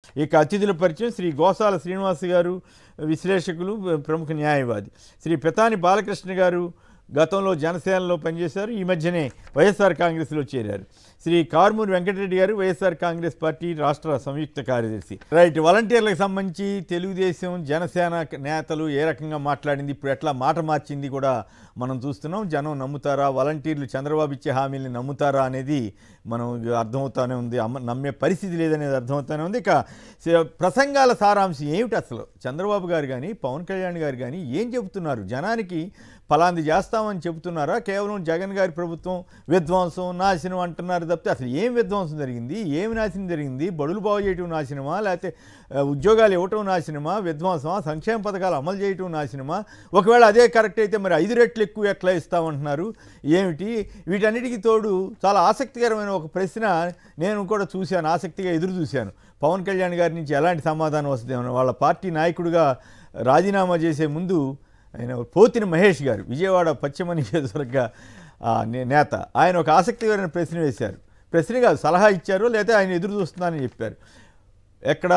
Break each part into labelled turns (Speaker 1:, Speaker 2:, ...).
Speaker 1: ఇక అతిథుల పరిచయం శ్రీ గోసాల శ్రీనివాస్ గారు విశ్లేషకులు ప్రముఖ న్యాయవాది శ్రీ పెతాని బాలకృష్ణ గారు గతంలో జనసేనలో పనిచేశారు ఈ మధ్యనే వైఎస్ఆర్ కాంగ్రెస్లో చేరారు శ్రీ కార్మూరి వెంకటరెడ్డి గారు వైఎస్ఆర్ కాంగ్రెస్ పార్టీ రాష్ట్ర సంయుక్త కార్యదర్శి రైట్ వాలంటీర్లకు సంబంధించి తెలుగుదేశం జనసేన నేతలు ఏ రకంగా మాట్లాడింది ఇప్పుడు ఎట్లా మాట మార్చింది కూడా మనం చూస్తున్నాం జనం నమ్ముతారా వాలంటీర్లు చంద్రబాబు ఇచ్చే హామీల్ని నమ్ముతారా అనేది మనం ఇక అర్థమవుతానే ఉంది అమ్మ నమ్మే పరిస్థితి లేదనేది అర్థమవుతానే ఉంది ఇక స- ప్రసంగాల సారాంశం ఏమిటి అసలు చంద్రబాబు గారు కానీ పవన్ కళ్యాణ్ గారు కానీ ఏం చెబుతున్నారు జనానికి ఫలాంది చేస్తామని చెబుతున్నారా కేవలం జగన్ గారి ప్రభుత్వం విధ్వంసం నాశనం అంటున్నారు తప్పితే అసలు ఏం విధ్వంసం జరిగింది ఏమి నాశనం జరిగింది బడులు బాగు చేయటం నాశనమా లేకపోతే ఆ, ఉద్యోగాలు ఇవ్వటం నాశనమా విధ్వంసమా సంక్షేమ పథకాలు అమలు చేయటం నాశనమా ఒకవేళ అదే కరెక్ట్ అయితే మరి ఐదు రెట్లు ఎక్కువ ఎట్లా ఇస్తామంటున్నారు ఏమిటి వీటన్నిటికీ తోడు చాలా ఆసక్తికరమైన ఒక ప్రశ్న నేను కూడా చూశాను ఆసక్తిగా ఎదురు చూశాను పవన్ కళ్యాణ్ గారి నుంచి ఎలాంటి సమాధానం వస్తుందేమో వాళ్ళ పార్టీ నాయకుడిగా రాజీనామా చేసే ముందు ఆయన పోతిన మహేష్ గారు విజయవాడ పశ్చిమ నియోజకవర్గ ఆ, నే- నేత ఆయన ఒక ఆసక్తికరమైన ప్రశ్న వేశారు ప్రశ్న కాదు సలహా ఇచ్చారు లేదా ఆయన ఎదురు చూస్తున్నానని చెప్పారు ఎక్కడ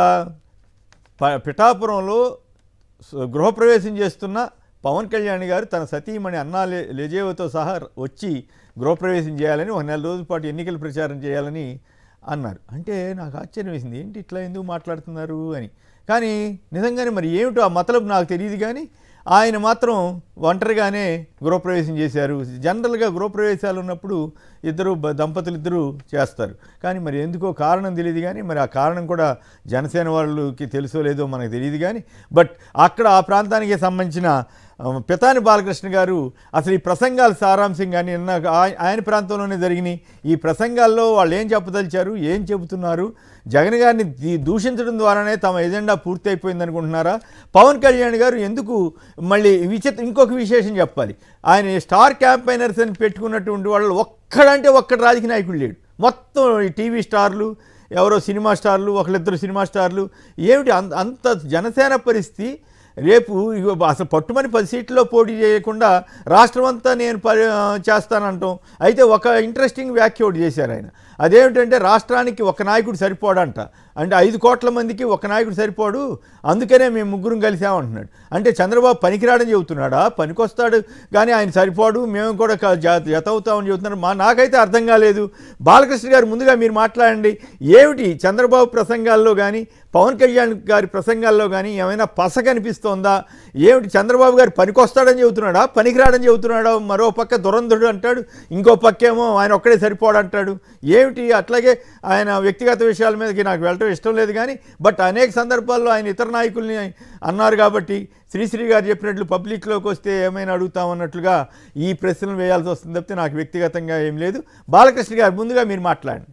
Speaker 1: ప- పిఠాపురంలో స- గృహప్రవేశం చేస్తున్న పవన్ కళ్యాణ్ గారు తన సతీమణి అన్నా లే లెజేవతో సహా వచ్చి గృహప్రవేశం చేయాలని ఒక నెల రోజుల పాటు ఎన్నికల ప్రచారం చేయాలని అన్నారు అంటే నాకు ఆశ్చర్యం వేసింది ఏంటి ఇట్లా ఎందుకు మాట్లాడుతున్నారు అని కానీ నిజంగానే మరి ఏమిటో ఆ మతలబు నాకు తెలియదు కానీ ఆయన మాత్రం ఒంటరిగానే గృహప్రవేశం చేశారు జనరల్గా గృహప్రవేశాలు ఉన్నప్పుడు ఇద్దరు బ- దంపతులు ఇద్దరు చేస్తారు కానీ మరి ఎందుకో కారణం తెలియదు కానీ మరి ఆ కారణం కూడా జనసేన వాళ్ళకి తెలుసో లేదో మనకు తెలియదు కానీ బట్ అక్కడ ఆ ప్రాంతానికి సంబంధించిన ఆ, పితాని బాలకృష్ణ గారు అసలు ఈ ప్రసంగాల సారాంశం కానీ నిన్న ఆయ- ఆయన ప్రాంతంలోనే జరిగినాయి ఈ ప్రసంగాల్లో వాళ్ళు ఏం చెప్పదలిచారు ఏం చెబుతున్నారు జగన్ గారిని దీ- దూషించడం ద్వారానే తమ ఎజెండా పూర్తి అయిపోయింది అనుకుంటున్నారా పవన్ కళ్యాణ్ గారు ఎందుకు మళ్ళీ విచిత్ర ఇంకొక విశేషం చెప్పాలి ఆయన స్టార్ క్యాంపైనర్స్ అని పెట్టుకున్నటువంటి వాళ్ళు ఒక్కడంటే ఒక్కడు రాజకీయ నాయకుడు లేడు మొత్తం ఈ టీవీ స్టార్లు ఎవరో సినిమా స్టార్లు ఒకళ్ళిద్దరు సినిమా స్టార్లు ఏమిటి అంత అంత జనసేన పరిస్థితి రేపు ఇగో అసలు పట్టుమని పది సీట్లలో పోటీ చేయకుండా రాష్ట్రం అంతా నేను పరి చేస్తానంటాం అయితే ఒక ఇంట్రెస్టింగ్ వ్యాఖ్య ఒకటి చేశారు ఆయన అదేమిటంటే రాష్ట్రానికి ఒక నాయకుడు సరిపోడంట అంటే ఐదు కోట్ల మందికి ఒక నాయకుడు సరిపోడు అందుకనే మేము ముగ్గురం కలిసామంటున్నాడు అంటే చంద్రబాబు పనికిరాడని చెబుతున్నాడా పనికొస్తాడు కానీ ఆయన సరిపోడు మేము కూడా క- జత జత అవుతామని చెబుతున్నారు మా నాకైతే అర్థం కాలేదు బాలకృష్ణ గారు ముందుగా మీరు మాట్లాడండి ఏమిటి చంద్రబాబు ప్రసంగాల్లో కానీ పవన్ కళ్యాణ్ గారి ప్రసంగాల్లో కానీ ఏమైనా పస కనిపిస్తోందా ఏమిటి చంద్రబాబు గారు పనికొస్తాడని చెబుతున్నాడా పనికిరాడని చెబుతున్నాడా మరో పక్క దురంధుడు అంటాడు ఇంకో పక్కేమో ఆయన ఒక్కడే సరిపోడు అంటాడు ఏమిటి అట్లాగే ఆయన వ్యక్తిగత విషయాల మీదకి నాకు వెళ్ళటం ఇష్టం లేదు కానీ బట్ అనేక సందర్భాల్లో ఆయన ఇతర నాయకుల్ని అన్నారు కాబట్టి శ్రీశ్రీ గారు చెప్పినట్లు పబ్లిక్లోకి వస్తే ఏమైనా అడుగుతామన్నట్లుగా ఈ ప్రశ్నలు వేయాల్సి వస్తుంది తప్పితే నాకు వ్యక్తిగతంగా ఏం లేదు బాలకృష్ణ గారు ముందుగా మీరు మాట్లాడండి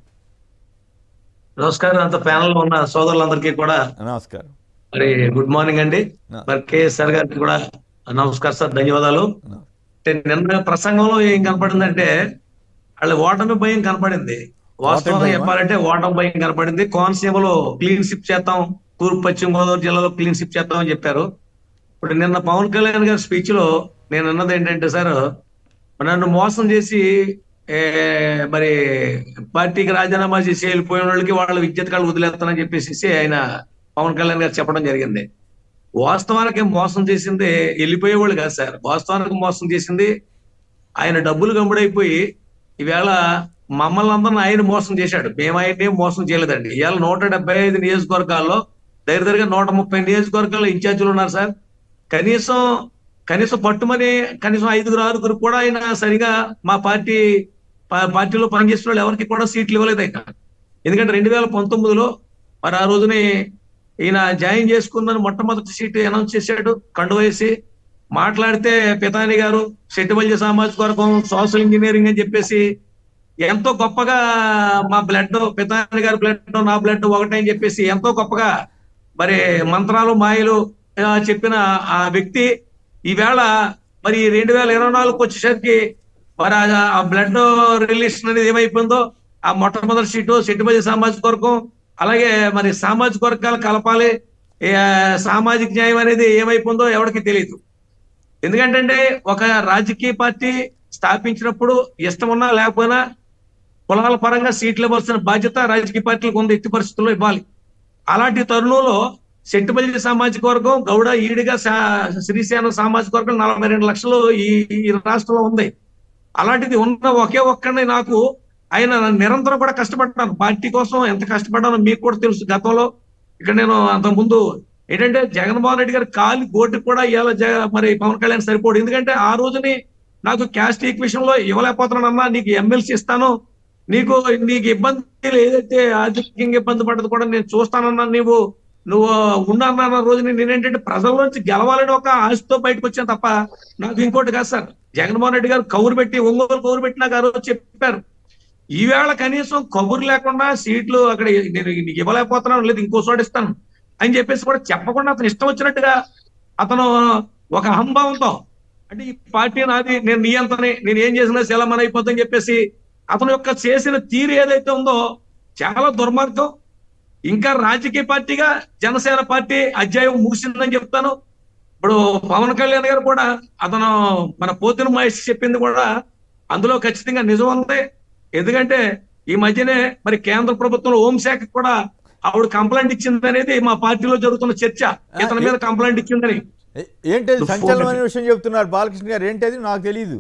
Speaker 2: నమస్కారం అంత ప్యానల్ లో ఉన్న సోదరులందరికీ కూడా
Speaker 1: నమస్కారం
Speaker 2: మరి గుడ్ మార్నింగ్ అండి
Speaker 1: నా-
Speaker 2: మరి కేఎస్ఆర్ గారికి కూడా నమస్కారం సార్ ధన్యవాదాలు
Speaker 1: నా-
Speaker 2: అంటే నిన్న ప్రసంగంలో ఏం కనపడిందంటే వాళ్ళ ఓటమి భయం కనపడింది వాస్తవంగా
Speaker 1: భయమా?
Speaker 2: చెప్పాలంటే ఓటమి భయం కనపడింది కోనసీమలో క్లీన్ షిప్ చేస్తాం తూర్పు పశ్చిమ గోదావరి జిల్లాలో క్లీన్ షిప్ చేస్తాం అని చెప్పారు ఇప్పుడు నిన్న పవన్ కళ్యాణ్ గారి స్పీచ్ లో నేను అన్నది ఏంటంటే సార్ నన్ను మోసం చేసి ఏ, మరి పార్టీకి రాజీనామా చేసి వెళ్ళిపోయిన వాళ్ళకి వాళ్ళ విద్యుత్ కాళ్ళు వదిలేస్తానని చెప్పేసి ఆయన పవన్ కళ్యాణ్ గారు చెప్పడం జరిగింది వాస్తవానికి మోసం చేసింది వెళ్ళిపోయేవాళ్ళు కాదు సార్ వాస్తవానికి మోసం చేసింది ఆయన డబ్బులు గమ్ముడైపోయి ఈవేళ మమ్మల్ని అందరిని ఆయన మోసం చేశాడు మేము ఆయన్ని మోసం చేయలేదండి ఇవాళ నూట డెబ్బై ఐదు నియోజకవర్గాల్లో దగ్గర దగ్గరగా నూట ముప్పై నియోజకవర్గాల్లో ఇన్ఛార్జీలు ఉన్నారు సార్ కనీసం కనీసం పట్టుమని కనీసం ఐదుగురు ఆరుగురు కూడా ఆయన సరిగా మా పార్టీ పా- పార్టీలో పనిచేసిన వాళ్ళు ఎవరికి కూడా సీట్లు ఇవ్వలేదు ఆయన ఎందుకంటే రెండు వేల పంతొమ్మిదిలో మరి ఆ రోజుని ఈయన జాయిన్ చేసుకుందని మొట్టమొదటి సీట్ అనౌన్స్ చేశాడు కండు వేసి మాట్లాడితే పితాని గారు సెట్టుబల్య సామాజిక వర్గం సోషల్ ఇంజనీరింగ్ అని చెప్పేసి ఎంతో గొప్పగా మా బ్లడ్ పితాని గారి బ్లడ్ నా బ్లడ్ ఒకటే అని చెప్పేసి ఎంతో గొప్పగా మరి మంత్రాలు మాయలు ఆ, చెప్పిన ఆ వ్యక్తి ఈవేళ మరి రెండు వేల ఇరవై నాలుగుకి వచ్చేసరికి మరి ఆ- ఆ బ్లడ్ రిలేషన్ అనేది ఏమైపోయిందో ఆ మొట్టమొదటి సీటు సెట్టుబడి సామాజిక వర్గం అలాగే మరి సామాజిక వర్గాలు కలపాలి ఏ, సామాజిక న్యాయం అనేది ఏమైపోయిందో ఎవరికి తెలియదు ఎందుకంటే ఒక రాజకీయ పార్టీ స్థాపించినప్పుడు ఇష్టం ఉన్నా లేకపోయినా కులాల పరంగా సీట్లు ఇవ్వాల్సిన బాధ్యత రాజకీయ పార్టీలకు ఉంది ఎట్టి పరిస్థితుల్లో ఇవ్వాలి అలాంటి తరుణంలో శెట్టిపల్లి సామాజిక వర్గం గౌడ ఈడిగా సా- శ్రీసేన సామాజిక వర్గం నలభై రెండు లక్షలు ఈ ఈ రాష్ట్రంలో ఉంది అలాంటిది ఉన్న ఒకే ఒక్కడిని నాకు ఆయన నిరంతరం కూడా కష్టపడ్డాను పార్టీ కోసం ఎంత కష్టపడ్డానో మీకు కూడా తెలుసు గతంలో ఇక్కడ నేను అంత ముందు ఏంటంటే జగన్మోహన్ రెడ్డి గారి కాలి గోటికి కూడా ఇవాళ జగ- మరి పవన్ కళ్యాణ్ సరిపోడు ఎందుకంటే ఆ రోజుని నాకు క్యాస్ట్ విషయంలో ఇవ్వలేకపోతున్నానన్నా నీకు ఎమ్మెల్సీ ఇస్తాను నీకు నీకు ఇబ్బంది ఏదైతే ఆర్థికంగా ఇబ్బంది పడ్డది కూడా నేను చూస్తానన్నా నీవు నువ్వు ఉండన్న రోజుని నేనేంటంటే ప్రజల్లోంచి గెలవాలని ఒక ఆశతో బయటకు వచ్చాను తప్ప నాకు ఇంకోటి కాదు సార్ జగన్మోహన్ రెడ్డి గారు కౌరు పెట్టి ఒంగోలు కౌరు పెట్టి నాకు ఆ రోజు చెప్పారు ఈవేళ కనీసం కబురు లేకుండా సీట్లు అక్కడ నేను నీకు ఇవ్వలేకపోతున్నాను లేదు ఇంకో చోట ఇస్తాను అని చెప్పేసి కూడా చెప్పకుండా అతను ఇష్టం వచ్చినట్టుగా అతను ఒక అహంభావంతో అంటే ఈ పార్టీ నాది నేను నీ అంతనే నేను ఏం చేసినా శలమని అయిపోతుందని చెప్పేసి అతని యొక్క చేసిన తీరు ఏదైతే ఉందో చాలా దుర్మార్గం ఇంకా రాజకీయ పార్టీగా జనసేన పార్టీ అధ్యాయం ముగిసిందని చెప్తాను ఇప్పుడు పవన్ కళ్యాణ్ గారు కూడా అతను మన పోతిన మహేష్ చెప్పింది కూడా అందులో ఖచ్చితంగా నిజం ఉంది ఎందుకంటే ఈ మధ్యనే మరి కేంద్ర ప్రభుత్వం హోంశాఖ కూడా ఆవిడ కంప్లైంట్ ఇచ్చింది అనేది మా పార్టీలో జరుగుతున్న చర్చ ఇతని మీద కంప్లైంట్ ఇచ్చిందని
Speaker 1: ఏ- ఏంటది
Speaker 2: నువ్వు
Speaker 1: సంచలనమైన విషయం చెప్తున్నారు బాలకృష్ణ గారు ఏంటది నాకు తెలియదు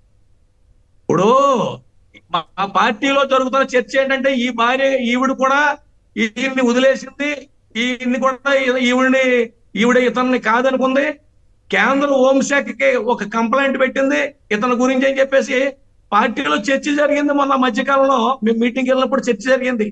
Speaker 2: ఇప్పుడు మా మా పార్టీలో జరుగుతున్న చర్చ ఏంటంటే ఈ భార్య ఈవిడ కూడా ఈయన్ని వదిలేసింది ఈయన్ని కూడా ఈ- ఈవిడ్ని ఈవిడ ఇతన్ని కాదనుకుంది కేంద్ర హోంశాఖకి ఒక కంప్లైంట్ పెట్టింది ఇతని గురించి అని చెప్పేసి పార్టీలో చర్చ జరిగింది మొన్న మధ్యకాలంలో మేము మీటింగ్ వెళ్ళినప్పుడు చర్చ జరిగింది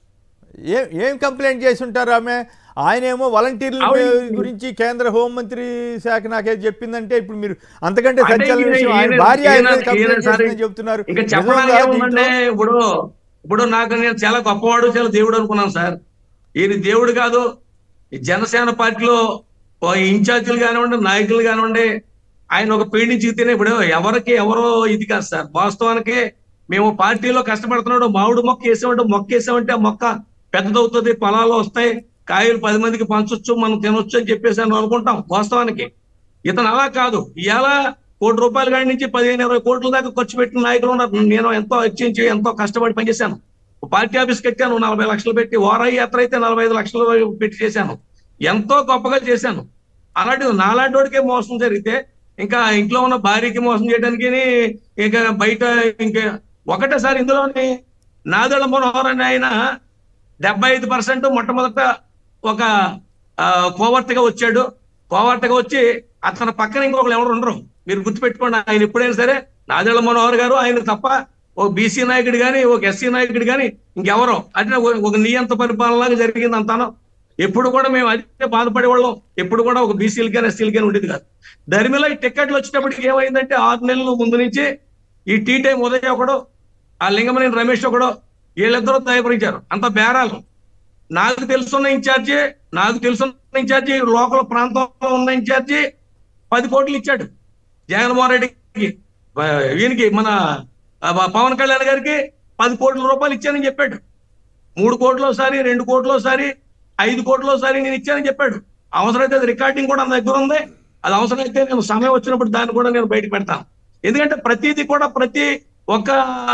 Speaker 1: ఏం ఏం కంప్లైంట్ చేసి ఉంటారు ఆమె ఆయనేమో వాలంటీర్ల
Speaker 2: ఆవిడ-
Speaker 1: గురించి కేంద్ర హోంమంత్రి శాఖ నాకే చెప్పిందంటే ఇప్పుడు మీరు అంతకంటే
Speaker 2: అంటే
Speaker 1: సంచలన
Speaker 2: ఈయన-
Speaker 1: విషయం ఆయన
Speaker 2: ఈయన-
Speaker 1: భార్య ఆయన మీద
Speaker 2: ఈయన-
Speaker 1: కంప్లైంట్
Speaker 2: ఈయన సరే.
Speaker 1: చేసిందని చెప్తున్నారు
Speaker 2: ఇంకా
Speaker 1: నిజంగా
Speaker 2: చెప్పడానికి ఏముందంటే
Speaker 1: దీంట్లో-
Speaker 2: ఇప్పుడు ఇప్పుడు నాకు నేను చాలా గొప్పవాడు చాలా దేవుడు అనుకున్నాను సార్ ఈయన దేవుడు కాదు ఈ జనసేన పార్టీలో ఓ ఇన్ఛార్జీలు కానివ్వండి నాయకులు కానివ్వండి ఆయన ఒక పీడించితేనే ఇప్పుడు ఎవరికి ఎవరో ఇది కాదు సార్ వాస్తవానికి మేము పార్టీలో కష్టపడుతున్నాడు మామిడి మొక్క వేసామంటే మొక్క వేసామంటే ఆ మొక్క పెద్దదవుతుంది పొలాలు వస్తాయి కాయలు పది మందికి పంచొచ్చు మనం తినొచ్చు అని చెప్పేసి అని అనుకుంటాం వాస్తవానికి ఇతను అలా కాదు ఇవాళ కోటి రూపాయల కాడి నుంచి పదిహేను ఇరవై కోట్ల దాకా ఖర్చు పెట్టిన నాయకులు ఉన్నారు నేను ఎంతో హెచ్చించి ఎంతో కష్టపడి పనిచేశాను ఒక పార్టీ ఆఫీస్ కట్టాను నలభై లక్షలు పెట్టి వారాయి యాత్ర అయితే నలభై ఐదు లక్షలు పెట్టి చేశాను ఎంతో గొప్పగా చేశాను అలాంటిది నాలాంటి వాడికే మోసం జరిగితే ఇంకా ఇంట్లో ఉన్న భార్యకి మోసం చేయడానికి ఇంకా బయట ఇంకా ఒకటేసారి ఇందులోని నాదెళ్ల మనోహర్ అని ఆయన డెబ్బై ఐదు పర్సెంట్ మొట్టమొదట ఒక ఆ, కోవర్తగా వచ్చాడు కోవర్తగా వచ్చి అతని పక్కన ఇంకొకరు ఎవరు ఉండరు మీరు గుర్తుపెట్టుకోండి ఆయన ఎప్పుడైనా సరే నాదెళ్ల మనోహర్ గారు ఆయన తప్ప ఒక బీసీ నాయకుడు కానీ ఒక ఎస్సీ నాయకుడు కానీ ఇంకెవరో అంటే ఒక- ఒక నియంత పరిపాలనలాగా జరిగింది అంతాను ఎప్పుడు కూడా మేము అదే బాధపడేవాళ్ళం ఎప్పుడు కూడా ఒక బీసీలు కానీ ఎస్సీలు కానీ ఉండేది కాదు ధర్మిలో ఈ టికెట్లు వచ్చేటప్పటికి ఏమైందంటే ఆరు నెలల ముందు నుంచి ఈ టీ టైం ఉదయ్ ఒకడు ఆ లింగమనేని రమేష్ ఒకడు వీళ్ళిద్దరూ తయారించారు అంత బేరాలు నాకు తెలుసున్న ఇన్ఛార్జి నాకు తెలుసున్న ఇన్ఛార్జి లోకల్ ప్రాంతంలో ఉన్న ఇన్ఛార్జి పది కోట్లు ఇచ్చాడు జగన్మోహన్ రెడ్డికి ఆ, ఈయనకి మన ఆ, పవన్ కళ్యాణ్ గారికి పది కోట్ల రూపాయలు ఇచ్చానని చెప్పాడు మూడు కోట్లోసారి రెండు కోట్లోసారి ఐదు కోట్లోసారి నేను ఇచ్చానని చెప్పాడు అవసరమైతే అది రికార్డింగ్ కూడా నా దగ్గర ఉంది అది అవసరమైతే నేను సమయం వచ్చినప్పుడు దాన్ని కూడా నేను బయటకు పెడతాను ఎందుకంటే ప్రతిదీ కూడా ప్రతి ఒక్క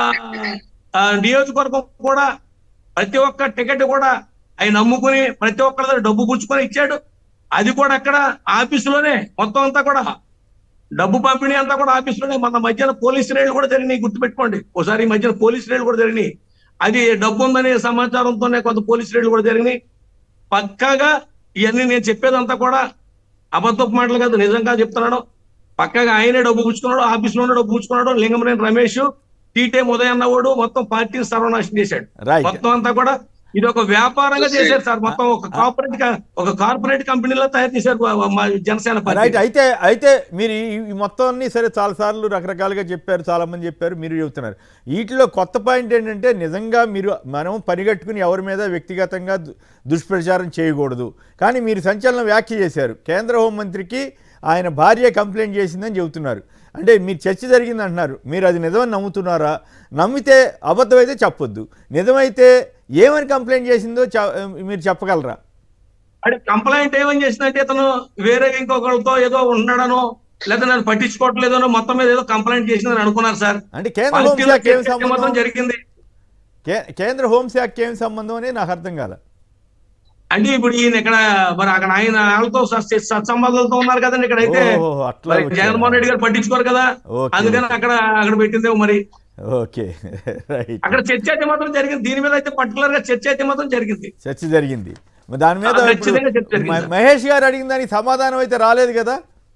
Speaker 2: ఆ, నియోజకవర్గం కూడా ప్రతి ఒక్క టికెట్ కూడా ఆయన నమ్ముకుని ప్రతి ఒక్కరి దగ్గర డబ్బు పుచ్చుకొని ఇచ్చాడు అది కూడా అక్కడ ఆఫీసులోనే మొత్తం అంతా కూడా డబ్బు పంపిణీ అంతా కూడా ఆఫీసులోనే మన మధ్యన పోలీస్ రేళ్లు కూడా జరిగినాయి గుర్తుపెట్టుకోండి ఒకసారి ఈ మధ్యన పోలీస్ రేళ్లు కూడా జరిగినాయి అది డబ్బు ఉందనే సమాచారంతోనే కొంత పోలీస్ రేళ్లు కూడా జరిగినాయి పక్కాగా ఇవన్నీ నేను చెప్పేదంతా కూడా అబద్ధపు మాటలు కాదు నిజంగా చెప్తున్నాను పక్కగా ఆయనే డబ్బు పుచ్చుకున్నాడు ఆఫీసులోనే డబ్బు పుచ్చుకున్నాడు లింగమనేని రమేష్ టీటే ఉదయ్ అన్నవాడు మొత్తం పార్టీని సర్వనాశనం చేశాడు
Speaker 1: రైట్
Speaker 2: మొత్తం అంతా కూడా ఇది ఒక వ్యాపారంగా చేశారు సార్ మొత్తం ఒక కార్పొరేట్ క- ఒక కార్పొరేట్ కంపెనీలో తయారు చేశారు మా- మా జనసేన పార్టీ
Speaker 1: రైట్ అయితే అయితే మీరు ఈ- ఈ మొత్తాన్ని సరే చాలా సార్లు రకరకాలుగా చెప్పారు చాలా మంది చెప్పారు మీరు చెబుతున్నారు వీటిలో కొత్త పాయింట్ ఏంటంటే నిజంగా మీరు మనం పనిగట్టుకుని ఎవరి మీద వ్యక్తిగతంగా దు- దుష్ప్రచారం చేయకూడదు కానీ మీరు సంచలన వ్యాఖ్య చేశారు కేంద్ర హోంమంత్రికి ఆయన భార్య కంప్లైంట్ చేసిందని చెబుతున్నారు అంటే మీరు చర్చ జరిగింది అంటున్నారు మీరు అది నిజమని నమ్ముతున్నారా నమ్మితే అబద్ధమైతే చెప్పొద్దు నిజమైతే ఏమని కంప్లైంట్ చేసిందో చె- మీరు చెప్పగలరా
Speaker 2: అంటే కంప్లైంట్ ఏమని చేసిందంటే ఇతను వేరే ఇంకొకరితో ఏదో ఉన్నాడనో లేదా నన్ను పట్టించుకోవట్లేదనో మొత్తం మీద ఏదో కంప్లైంట్ చేసిందని అనుకున్నారు సార్
Speaker 1: అంటే కేంద్ర
Speaker 2: పార్టీలో
Speaker 1: హోంశాఖ ఏం
Speaker 2: చర్చ మొత్తం
Speaker 1: సంబంధం
Speaker 2: జరిగింది
Speaker 1: కే- కేంద్ర హోంశాఖకి ఏం సంబంధం అనేది నాకు అర్థం కాల
Speaker 2: అంటే ఇప్పుడు ఈయన ఇక్కడ మరి అక్కడ ఆయన వాళ్ళతో స- సత్సంబంధాలతో ఉన్నారు కదండి ఇక్కడ అయితే
Speaker 1: ఓహో, అట్లా
Speaker 2: మరి
Speaker 1: వచ్చారా?
Speaker 2: జగన్మోహన్ రెడ్డి గారు పట్టించుకోరు కదా
Speaker 1: ఓకే,
Speaker 2: అందుకని అక్కడ అక్కడ పెట్టిందేమో మరి
Speaker 1: ఓకే రైట్
Speaker 2: అక్కడ చర్చ అయితే మాత్రం జరిగింది దీని మీద అయితే పర్టికులర్ గా చర్చ అయితే మాత్రం జరిగింది
Speaker 1: చర్చ జరిగింది మరి దాని మీద
Speaker 2: ఆ,
Speaker 1: ఇప్పుడు
Speaker 2: ఖచ్చితంగా చర్చ జరిగింది.
Speaker 1: మ- మహేష్ గారు అడిగిన దానికి సమాధానం అయితే రాలేదు కదా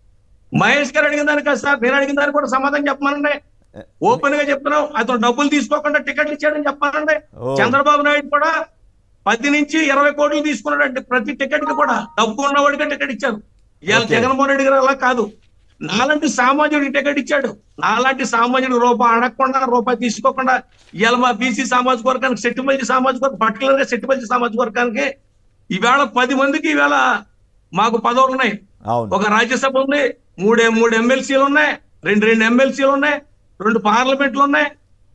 Speaker 2: మహేష్ గారు అడిగిన దానికి కాదు సార్ నేను అడిగిన దానికి కూడా సమాధానం చెప్పమనండి ఓపెన్ గా చెప్తున్నాం అతను డబ్బులు తీసుకోకుండా టికెట్లు ఇచ్చాడని చెప్పాలండి
Speaker 1: ఓ.
Speaker 2: చంద్రబాబు నాయుడు కూడా పది నుంచి ఇరవై కోట్లు తీసుకున్నాడండి ప్రతి టికెట్ కి కూడా డబ్బు ఉన్నవాడికి టికెట్ ఇచ్చారు ఇవాళ
Speaker 1: ఓకే.
Speaker 2: జగన్మోహన్ రెడ్డి గారు అలా కాదు నాలాంటి సామాజికుడికి టికెట్ ఇచ్చాడు నాలాంటి సామాజికుడు రూపాయి అడగకుండా రూపాయి తీసుకోకుండా ఇవాళ మా బీసీ సామాజిక వర్గానికి సెట్టిమల్లి సామాజిక వర్గం పర్టికులర్ గా సెట్టిమల్లి సామాజిక వర్గానికి ఈవేళ పది మందికి ఈవేళ మాకు పదవులు ఉన్నాయి
Speaker 1: అవును
Speaker 2: ఒక రాజ్యసభ ఉంది మూడే మూడు ఎమ్మెల్సీలు ఉన్నాయి రెండు రెండు ఎమ్మెల్సీలు ఉన్నాయి రెండు పార్లమెంట్లు ఉన్నాయి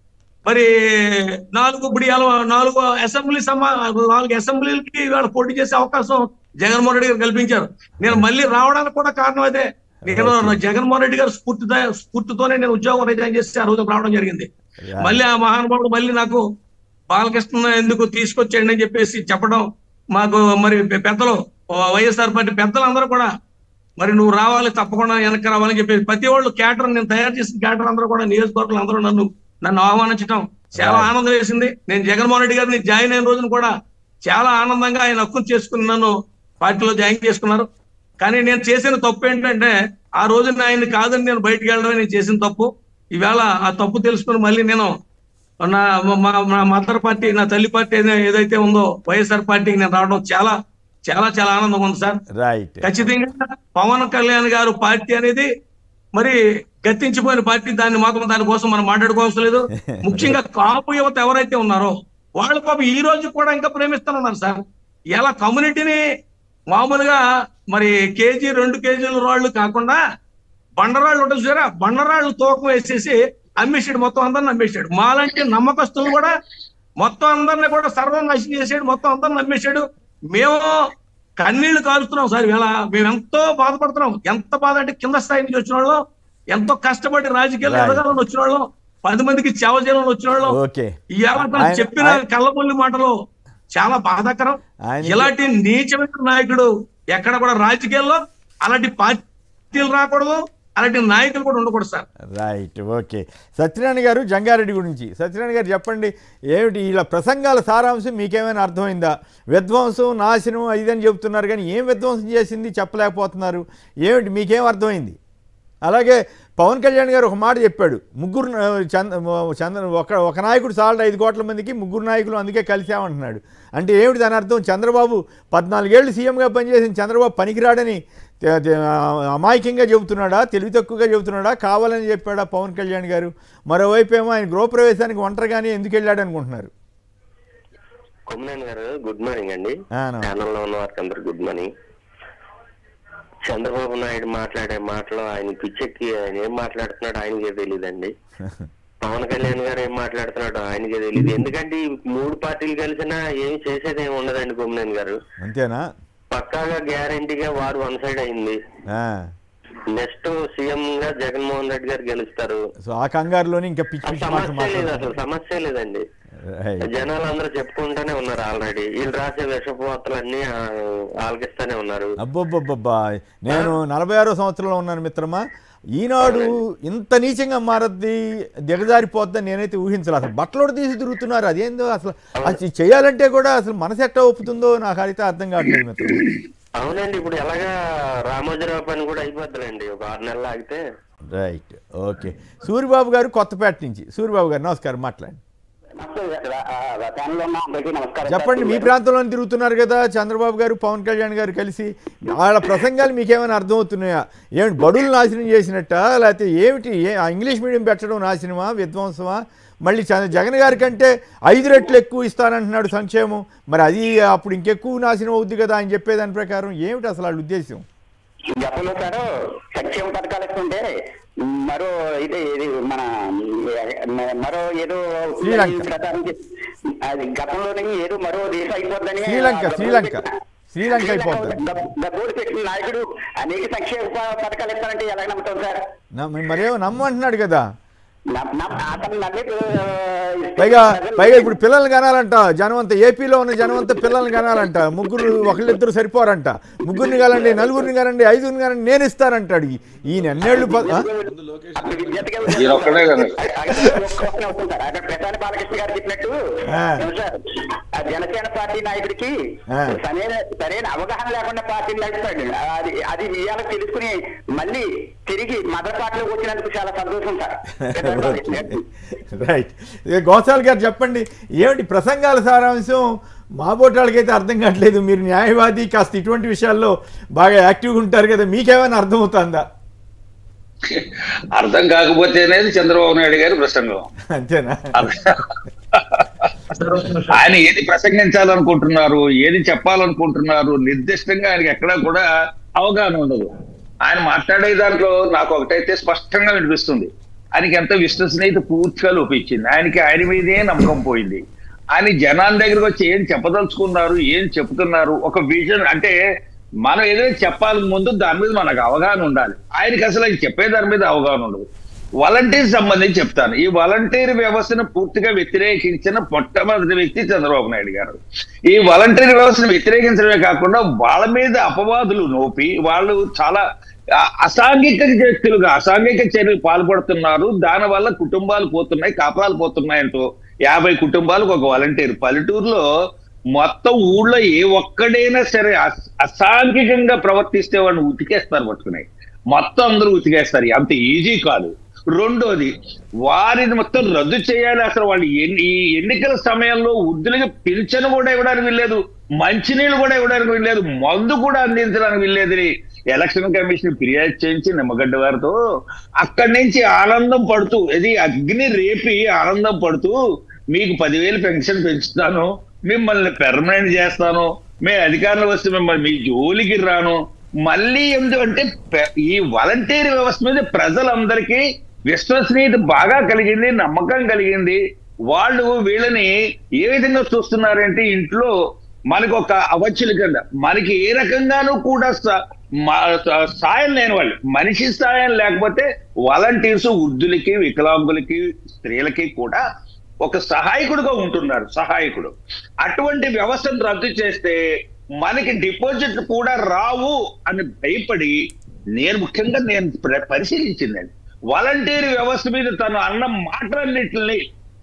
Speaker 2: మరి నాలుగు ఇప్పుడు ఇవాళ నాలుగు అసెంబ్లీ సమా నాలుగు అసెంబ్లీలకి ఇవాళ పోటీ చేసే అవకాశం జగన్మోహన్ రెడ్డి గారు కల్పించారు నేను మళ్ళీ రావడానికి కూడా కారణం అదే నేను జగన్మోహన్ రెడ్డి గారు స్ఫూర్తి స్ఫూర్తితోనే నేను ఉద్యోగం రిజైన్ చేసి ఆ రోజు రావడం జరిగింది మళ్ళీ ఆ మహానుభావుడు మళ్ళీ నాకు బాలకృష్ణ ఎందుకు తీసుకొచ్చేయండి అని చెప్పేసి చెప్పడం మాకు మరి పెద్దలు వైఎస్ఆర్ పార్టీ పెద్దలు అందరూ కూడా మరి నువ్వు రావాలి తప్పకుండా వెనక్కి రావాలని చెప్పేసి ప్రతి వాళ్ళు క్యాటర్ నేను తయారు చేసిన క్యాటర్ అందరూ కూడా నియోజకవర్గంలో అందరూ నన్ను నన్ను ఆహ్వానించడం చాలా ఆనందం వేసింది నేను జగన్మోహన్ రెడ్డి గారిని జాయిన్ అయిన రోజున కూడా చాలా ఆనందంగా ఆయన హక్కును చేసుకుని నన్ను పార్టీలో జాయిన్ చేసుకున్నారు కానీ నేను చేసిన తప్పు ఏంటంటే ఆ రోజున ఆయన్ని కాదని నేను బయటికి వెళ్ళడమే నేను చేసిన తప్పు ఈవేళ ఆ తప్పు తెలుసుకుని మళ్ళీ నేను నా మా మా మదర్ పార్టీ నా తల్లి పార్టీ ఏదై- ఏదైతే ఉందో వైఎస్ఆర్ పార్టీకి నేను రావడం చాలా చాలా చాలా ఆనందంగా ఉంది సార్
Speaker 1: రైట్
Speaker 2: ఖచ్చితంగా పవన్ కళ్యాణ్ గారు పార్టీ అనేది మరి గతించిపోయిన పార్టీ దాన్ని మాత్రం దానికోసం మనం మాట్లాడుకోవాల్సిన లేదు ముఖ్యంగా కాపు యువత ఎవరైతే ఉన్నారో వాళ్ళ పాపం ఈ రోజు కూడా ఇంకా ప్రేమిస్తున్నారు సార్ ఇలా కమ్యూనిటీని మామూలుగా మరి కేజీ రెండు కేజీల రాళ్ళు కాకుండా బండరాళ్ళు ఉంటుంది చూసారా బండరాళ్ళు తూకం వేసేసి అమ్మేసాడు మొత్తం అందరిని అమ్మేశాడు మాలాంటి నమ్మకస్తులు కూడా మొత్తం అందరిని కూడా సర్వం నశనం చేసాడు మొత్తం అందరిని అమ్మేశాడు మేము కన్నీళ్లు కాలుస్తున్నాం సార్ ఇలా మేము ఎంతో బాధపడుతున్నాం ఎంత బాధ అంటే కింద స్థాయి నుంచి వచ్చిన వాళ్ళం ఎంతో కష్టపడి రాజకీయాలు
Speaker 1: Right.
Speaker 2: ఎదగాలని వచ్చిన వాళ్ళం పది మందికి సేవ చేయాలని వచ్చిన వాళ్ళం
Speaker 1: ఓకే
Speaker 2: ఇవాళ తను
Speaker 1: ఆయన-
Speaker 2: చెప్పిన
Speaker 1: ఆయన-
Speaker 2: కళ్ళబొల్లి మాటలు చాలా బాధాకరం
Speaker 1: ఆయన-
Speaker 2: ఇలాంటి నీచమైన నాయకుడు ఎక్కడ కూడా రాజకీయాల్లో అలాంటి పార్టీలు రాకూడదు అలాంటి నాయకులు కూడా ఉండకూడదు సార్
Speaker 1: రైట్ ఓకే సత్యనారాయణ గారు జంగారెడ్డి గురించి సత్యనారాయణ గారు చెప్పండి ఏమిటి ఇలా ప్రసంగాల సారాంశం మీకేమైనా అర్థమైందా విధ్వంసం నాశనం ఇదని చెబుతున్నారు కానీ ఏం విధ్వంసం చేసింది చెప్పలేకపోతున్నారు ఏమిటి మీకేం అర్థమైంది అలాగే పవన్ కళ్యాణ్ గారు ఒక మాట చెప్పాడు ముగ్గురు నా- చంద్ర చంద్ర ఒక ఒక నాయకుడు సాల్ట్ ఐదు కోట్ల మందికి ముగ్గురు నాయకులు అందుకే కలిసామంటున్నాడు అంటే ఏమిటి దాని అర్థం చంద్రబాబు పద్నాలుగేళ్ళు సీఎంగా పనిచేసిన చంద్రబాబు పనికిరాడని తె- తె- అమాయకంగా చెబుతున్నాడా తెలివి తక్కువగా చెబుతున్నాడా కావాలని చెప్పాడా పవన్ కళ్యాణ్ గారు మరోవైపు ఏమో ఆయన గృహప్రవేశానికి ఒంటరిగానే ఎందుకు వెళ్ళాడు అనుకుంటున్నారు
Speaker 3: కొమ్మనేని గారు గుడ్ మార్నింగ్ అండి
Speaker 1: ఆ, నమస్తే.
Speaker 3: ఛానల్లో ఉన్న వారికి అందరు గుడ్ మార్నింగ్ చంద్రబాబు నాయుడు మాట్లాడే మాటలు ఆయన పిచ్చెక్కి ఆయన ఏం మాట్లాడుతున్నాడో ఆయనకే తెలియదండి పవన్ కళ్యాణ్ గారు ఏం మాట్లాడుతున్నాడో ఆయనకే తెలియదు ఎందుకంటే ఈ మూడు పార్టీలు కలిసినా ఏమి చేసేది ఏమి ఉండదండి కొమ్మనేని గారు
Speaker 1: అంతేనా
Speaker 3: పక్కాగా గ్యారంటీగా వారు వన్ సైడ్ అయింది
Speaker 1: ఆ.
Speaker 3: నెక్స్ట్ సీఎం గా జగన్మోహన్ రెడ్డి గారు గెలుస్తారు
Speaker 1: సో ఆ కంగారులోనే ఇంకా పిచ్చి పిచ్చి మాటలు
Speaker 3: సమస్య లేదు
Speaker 1: మాట్లాడుతున్నారు
Speaker 3: అసలు సమస్య లేదండి
Speaker 1: రైట్.
Speaker 3: జనాలు అందరూ చెప్పుకుంటానే ఉన్నారు ఆల్రెడీ వీళ్ళు రాసే విషపోతలన్నీ ఆ, ఆలకిస్తానే ఉన్నారు
Speaker 1: అబ్బబ్బబ్బబ్బా నేను నలభై ఆరో సంవత్సరంలో ఉన్నాను మిత్రమా ఈనాడు ఇంత నీచంగా మారద్ది దిగజారిపోద్దని నేనైతే ఊహించలేదు అసలు బట్టలు తీసి తిరుగుతున్నారు అదేందో అసలు అది చేయాలంటే కూడా అసలు మనసు ఎట్ట ఒప్పుతుందో నాకు అయితే అర్థం కావట్లేదు మిత్రం
Speaker 3: అవునండి ఇప్పుడు ఎలాగా రామోజీరావు పని కూడా అయిపోద్దులండి ఒక ఆరు నెలలు ఆగితే
Speaker 1: రైట్ ఓకే సూరిబాబు గారు కొత్తపేట నుంచి సూరిబాబు గారు నమస్కారం మాట్లాడండి
Speaker 4: ఛానల్లో ఉన్న అందరికీ నమస్కారం
Speaker 1: చెప్పండి మీ ప్రాంతంలో తిరుగుతున్నారు కదా చంద్రబాబు గారు పవన్ కళ్యాణ్ గారు కలిసి వాళ్ళ ప్రసంగాలు మీకేమైనా అర్థమవుతున్నాయా ఏమిటి బడులు నాశనం చేసినట్ట లేకపోతే ఏమిటి ఏ ఆ ఇంగ్లీష్ మీడియం పెట్టడం నాశనమా విధ్వంసమా మళ్ళీ చ- జగన్ గారి కంటే ఐదు రెట్లు ఎక్కువ ఇస్తానంటున్నాడు సంక్షేమం మరి అది అప్పుడు ఇంకెక్కువ నాశనం అవుద్ది కదా ఆయన చెప్పేదాని ప్రకారం ఏమిటి అసలు వాళ్ళ ఉద్దేశం
Speaker 4: గతంలో సార్ సంక్షేమ పథకాలు ఇస్తుంటే మరో ఇది ఇది మన మరో ఏదో
Speaker 1: శ్రీలంక.
Speaker 4: ప్రచారం చేసి- అది గతంలోనే ఏదో మరో దేశం అయిపోద్దని
Speaker 1: శ్రీలంక,
Speaker 4: ఆ
Speaker 1: శ్రీలంక.
Speaker 4: గబ్బోలు
Speaker 1: శ్రీలంక
Speaker 4: పెట్టిన-
Speaker 1: అయిపోద్ది.
Speaker 4: గబ్- గబ్బోలు పెట్టిన నాయకుడు అనేక సంక్షేమ ప- పథకాలు ఇస్తారంటే ఎలా నమ్ముతాం సార్
Speaker 1: నా- మరేమో నమ్మంటున్నాడు కదా
Speaker 4: నా- నా- అతను నన్ను
Speaker 1: పైగా పైగా ఇప్పుడు పిల్లల్ని కనాలంట జనం అంతా ఏపీలో ఉన్న జనం అంతా పిల్లల్ని కనాలంట ముగ్గురు ఒకళ్ళిద్దరు సరిపోరంట ముగ్గురిని కానండి నలుగురిని కానండి ఐదుగురిని కానండి నేను ఇస్తానంటాడు ఈ- ఈయన ఎన్నేళ్ళు ప- ఆ?
Speaker 4: అప్పుడు విద్యార్థిగా
Speaker 5: ఈయన ఒక్కడే కదా.
Speaker 4: ఒక్కొక్కనే అవుతుంది సార్ అక్కడ ప్రధాని బాలకృష్ణ గారు చెప్పినట్టు
Speaker 1: ఆ.
Speaker 4: ఏం సార్ ఆ జనసేన పార్టీ నాయకుడికి
Speaker 1: ఆ.
Speaker 4: సరైన సరైన అవగాహన లేకుండా పార్టీని నడుపుతాడు అది అది ఇవాళ తెలుసుకుని మళ్ళీ తిరిగి మదర్ పార్టీలోకి వచ్చినందుకు చాలా సంతోషం సార్ ప్రధాని బాలకృష్ణ గారికి.
Speaker 1: రైట్ ఇక గోసాల్ గారు చెప్పండి ఏమిటి ప్రసంగాల సారాంశం మా బోటాలకైతే అర్థం కావట్లేదు మీరు న్యాయవాది కాస్త ఇటువంటి విషయాల్లో బాగా యాక్టివ్గా ఉంటారు కదా మీకేమైనా అర్థమవుతుందా
Speaker 5: అర్థం కాకపోతే అనేది చంద్రబాబు నాయుడు గారి ప్రసంగం
Speaker 1: అంతేనా
Speaker 5: ఆయన ఏది ప్రసంగించాలనుకుంటున్నారు ఏది చెప్పాలనుకుంటున్నారు నిర్దిష్టంగా ఆయనకి ఎక్కడా కూడా అవగాహన ఉండదు ఆయన మాట్లాడే దాంట్లో నాకు ఒకటైతే స్పష్టంగా వినిపిస్తుంది ఆయనకి ఎంత విశ్వసనీయత పూర్తిగా లోపించింది ఆయనకి ఆయన మీదే నమ్మకం పోయింది ఆయన జనాల దగ్గరికి వచ్చి ఏం చెప్పదలుచుకున్నారు ఏం చెప్తున్నారు ఒక విజన్ అంటే మనం ఏదైనా చెప్పాలి ముందు దాని మీద మనకు అవగాహన ఉండాలి ఆయనకి అసలు ఆయన చెప్పే దాని మీద అవగాహన ఉండదు వాలంటీర్ సంబంధించి చెప్తాను ఈ వాలంటీర్ వ్యవస్థను పూర్తిగా వ్యతిరేకించిన మొట్టమొదటి వ్యక్తి చంద్రబాబు నాయుడు గారు ఈ వాలంటీర్ వ్యవస్థను వ్యతిరేకించడమే కాకుండా వాళ్ళ మీద అపవాదులు నోపి వాళ్ళు చాలా ఆ- అసాంఘిక వ్యక్తులుగా అసాంఘిక చర్యలు పాల్పడుతున్నారు దాని వల్ల కుటుంబాలు పోతున్నాయి కాపురాలు పోతున్నాయంటూ యాభై కుటుంబాలకు ఒక వాలంటీర్ పల్లెటూరులో మొత్తం ఊళ్ళో ఏ ఒక్కడైనా సరే అస- అసాంఘికంగా ప్రవర్తిస్తే వాడిని ఉతికేస్తారు పట్టుకుని మొత్తం అందరూ ఉతికేస్తారు అంత ఈజీ కాదు రెండోది వారిని మొత్తం రద్దు చేయాలి అసలు వాళ్ళు ఎన్ని- ఈ ఎన్నికల సమయంలో వృద్ధులకి పింఛను కూడా ఇవ్వడానికి వీల్లేదు మంచినీళ్ళు కూడా ఇవ్వడానికి వీల్లేదు మందు కూడా అందించడానికి వీల్లేదని ఎలక్షన్ కమిషన్ ఫిర్యాదు చేయించి నిమ్మగడ్డ వారితో అక్కడి నుంచి ఆనందం పడుతూ ఇది అగ్ని రేపి ఆనందం పడుతూ మీకు పదివేలు పెన్షన్ పెంచుతాను మిమ్మల్ని పెర్మనెంట్ చేస్తాను మీ అధికారంలో వస్తే మిమ్మల్ని మీ జోలికి రాను మళ్ళీ ఎందుకంటే పె- ఈ వాలంటీర్ వ్యవస్థ మీద ప్రజలందరికీ విశ్వసనీయత బాగా కలిగింది నమ్మకం కలిగింది వాళ్ళు వీళ్ళని ఏ విధంగా చూస్తున్నారంటే ఇంట్లో మనకు ఒక అవచ్చుల కింద మనకి ఏ రకంగానూ కూడా స- మా- స- సాయం లేని వాళ్ళు మనిషి సాయం లేకపోతే వాలంటీర్స్ వృద్ధులకి వికలాంగులకి స్త్రీలకి కూడా ఒక సహాయకుడుగా ఉంటున్నారు సహాయకుడు అటువంటి వ్యవస్థను రద్దు చేస్తే మనకి డిపాజిట్ కూడా రావు అని భయపడి నేను ముఖ్యంగా నేను ప్ర- పరిశీలించిందండి వాలంటీర్ వ్యవస్థ మీద తను అన్న మాటలన్నిటిని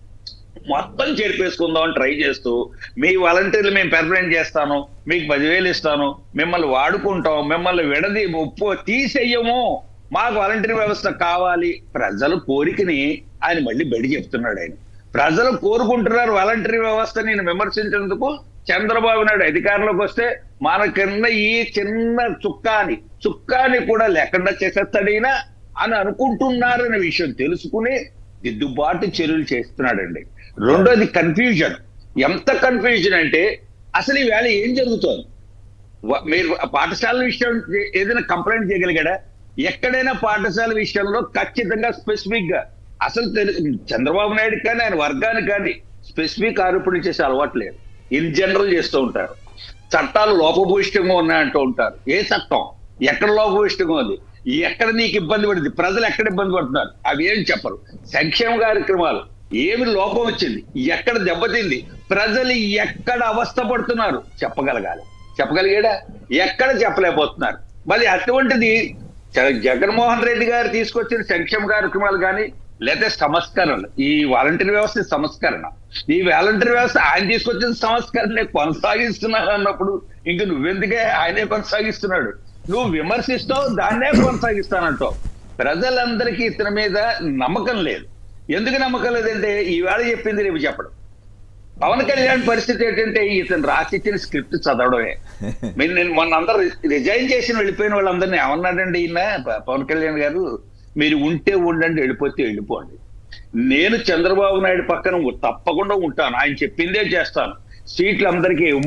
Speaker 5: మొత్తం చేర్పేసుకుందాం అని ట్రై చేస్తూ మీ వాలంటీర్లు మేము పెర్మనెంట్ చేస్తాను మీకు పదివేలు ఇస్తాను మిమ్మల్ని వాడుకుంటాం మిమ్మల్ని విడది ఒప్పు తీసేయము మాకు వాలంటీర్ వ్యవస్థ కావాలి ప్రజల కోరికని ఆయన మళ్ళీ బడి చెప్తున్నాడు ఆయన ప్రజలు కోరుకుంటున్నారు వాలంటీర్ వ్యవస్థ నేను విమర్శించినందుకు చంద్రబాబు నాయుడు అధికారంలోకి వస్తే మన కింద ఈ చిన్న చుక్కాని చుక్కాని కూడా లేకుండా చేసేస్తాడైనా అని అనుకుంటున్నారనే విషయం తెలుసుకుని దిద్దుబాటు చర్యలు చేస్తున్నాడండి రెండోది కన్ఫ్యూజన్ ఎంత కన్ఫ్యూజన్ అంటే అసలు ఈ వేళ ఏం జరుగుతోంది వ- మీరు పాఠశాల విషయం ఏ- ఏదైనా కంప్లైంట్ చేయగలిగాడా ఎక్కడైనా పాఠశాల విషయంలో ఖచ్చితంగా స్పెసిఫిక్ గా అసలు తెలు- చంద్రబాబు నాయుడు కానీ ఆయన వర్గానికి కానీ స్పెసిఫిక్ ఆరోపణలు చేసే అలవాటు లేదు ఇన్ జనరల్ చేస్తూ ఉంటారు చట్టాలు లోపభూయిష్టంగా ఉన్నాయంటూ ఉంటారు ఏ చట్టం ఎక్కడ లోపభూయిష్టంగా ఉంది ఎక్కడ నీకు ఇబ్బంది పడింది ప్రజలు ఎక్కడ ఇబ్బంది పడుతున్నారు అవి ఏం చెప్పరు సంక్షేమ కార్యక్రమాలు ఏమి లోపం వచ్చింది ఎక్కడ దెబ్బతింది ప్రజలు ఎక్కడ అవస్థ పడుతున్నారు చెప్పగలగాలి చెప్పగలిగాడా ఎక్కడ చెప్పలేకపోతున్నారు మరి అటువంటిది జ- జగన్మోహన్ రెడ్డి గారు తీసుకొచ్చిన సంక్షేమ కార్యక్రమాలు కానీ లేదా సంస్కరణలు ఈ వాలంటీర్ వ్యవస్థ సంస్కరణ ఈ వాలంటీర్ వ్యవస్థ ఆయన తీసుకొచ్చిన సంస్కరణనే కొనసాగిస్తున్నారు అన్నప్పుడు ఇంక నువ్వెందుకే ఆయనే కొనసాగిస్తున్నాడు నువ్వు విమర్శిస్తావు దాన్నే కొనసాగిస్తానంటావు ప్రజలందరికీ ఇతని మీద నమ్మకం లేదు ఎందుకు నమ్మకం లేదంటే ఈవేళ చెప్పింది రేపు చెప్పడం పవన్ కళ్యాణ్ పరిస్థితి ఏంటంటే ఇతను రాసిచ్చిన స్క్రిప్ట్ చదవడమే మీరు నేను మొన్న అందరు రిజైన్ చేసి వెళ్ళిపోయిన వాళ్ళందరినీ ఏమన్నాడండి ఈయన ప- పవన్ కళ్యాణ్ గారు మీరు ఉంటే ఉండండి వెళ్ళిపోతే వెళ్ళిపోండి నేను చంద్రబాబు నాయుడు పక్కన ఉ- తప్పకుండా ఉంటాను ఆయన చెప్పిందే చేస్తాను సీట్లు అందరికీ ఇవ్వం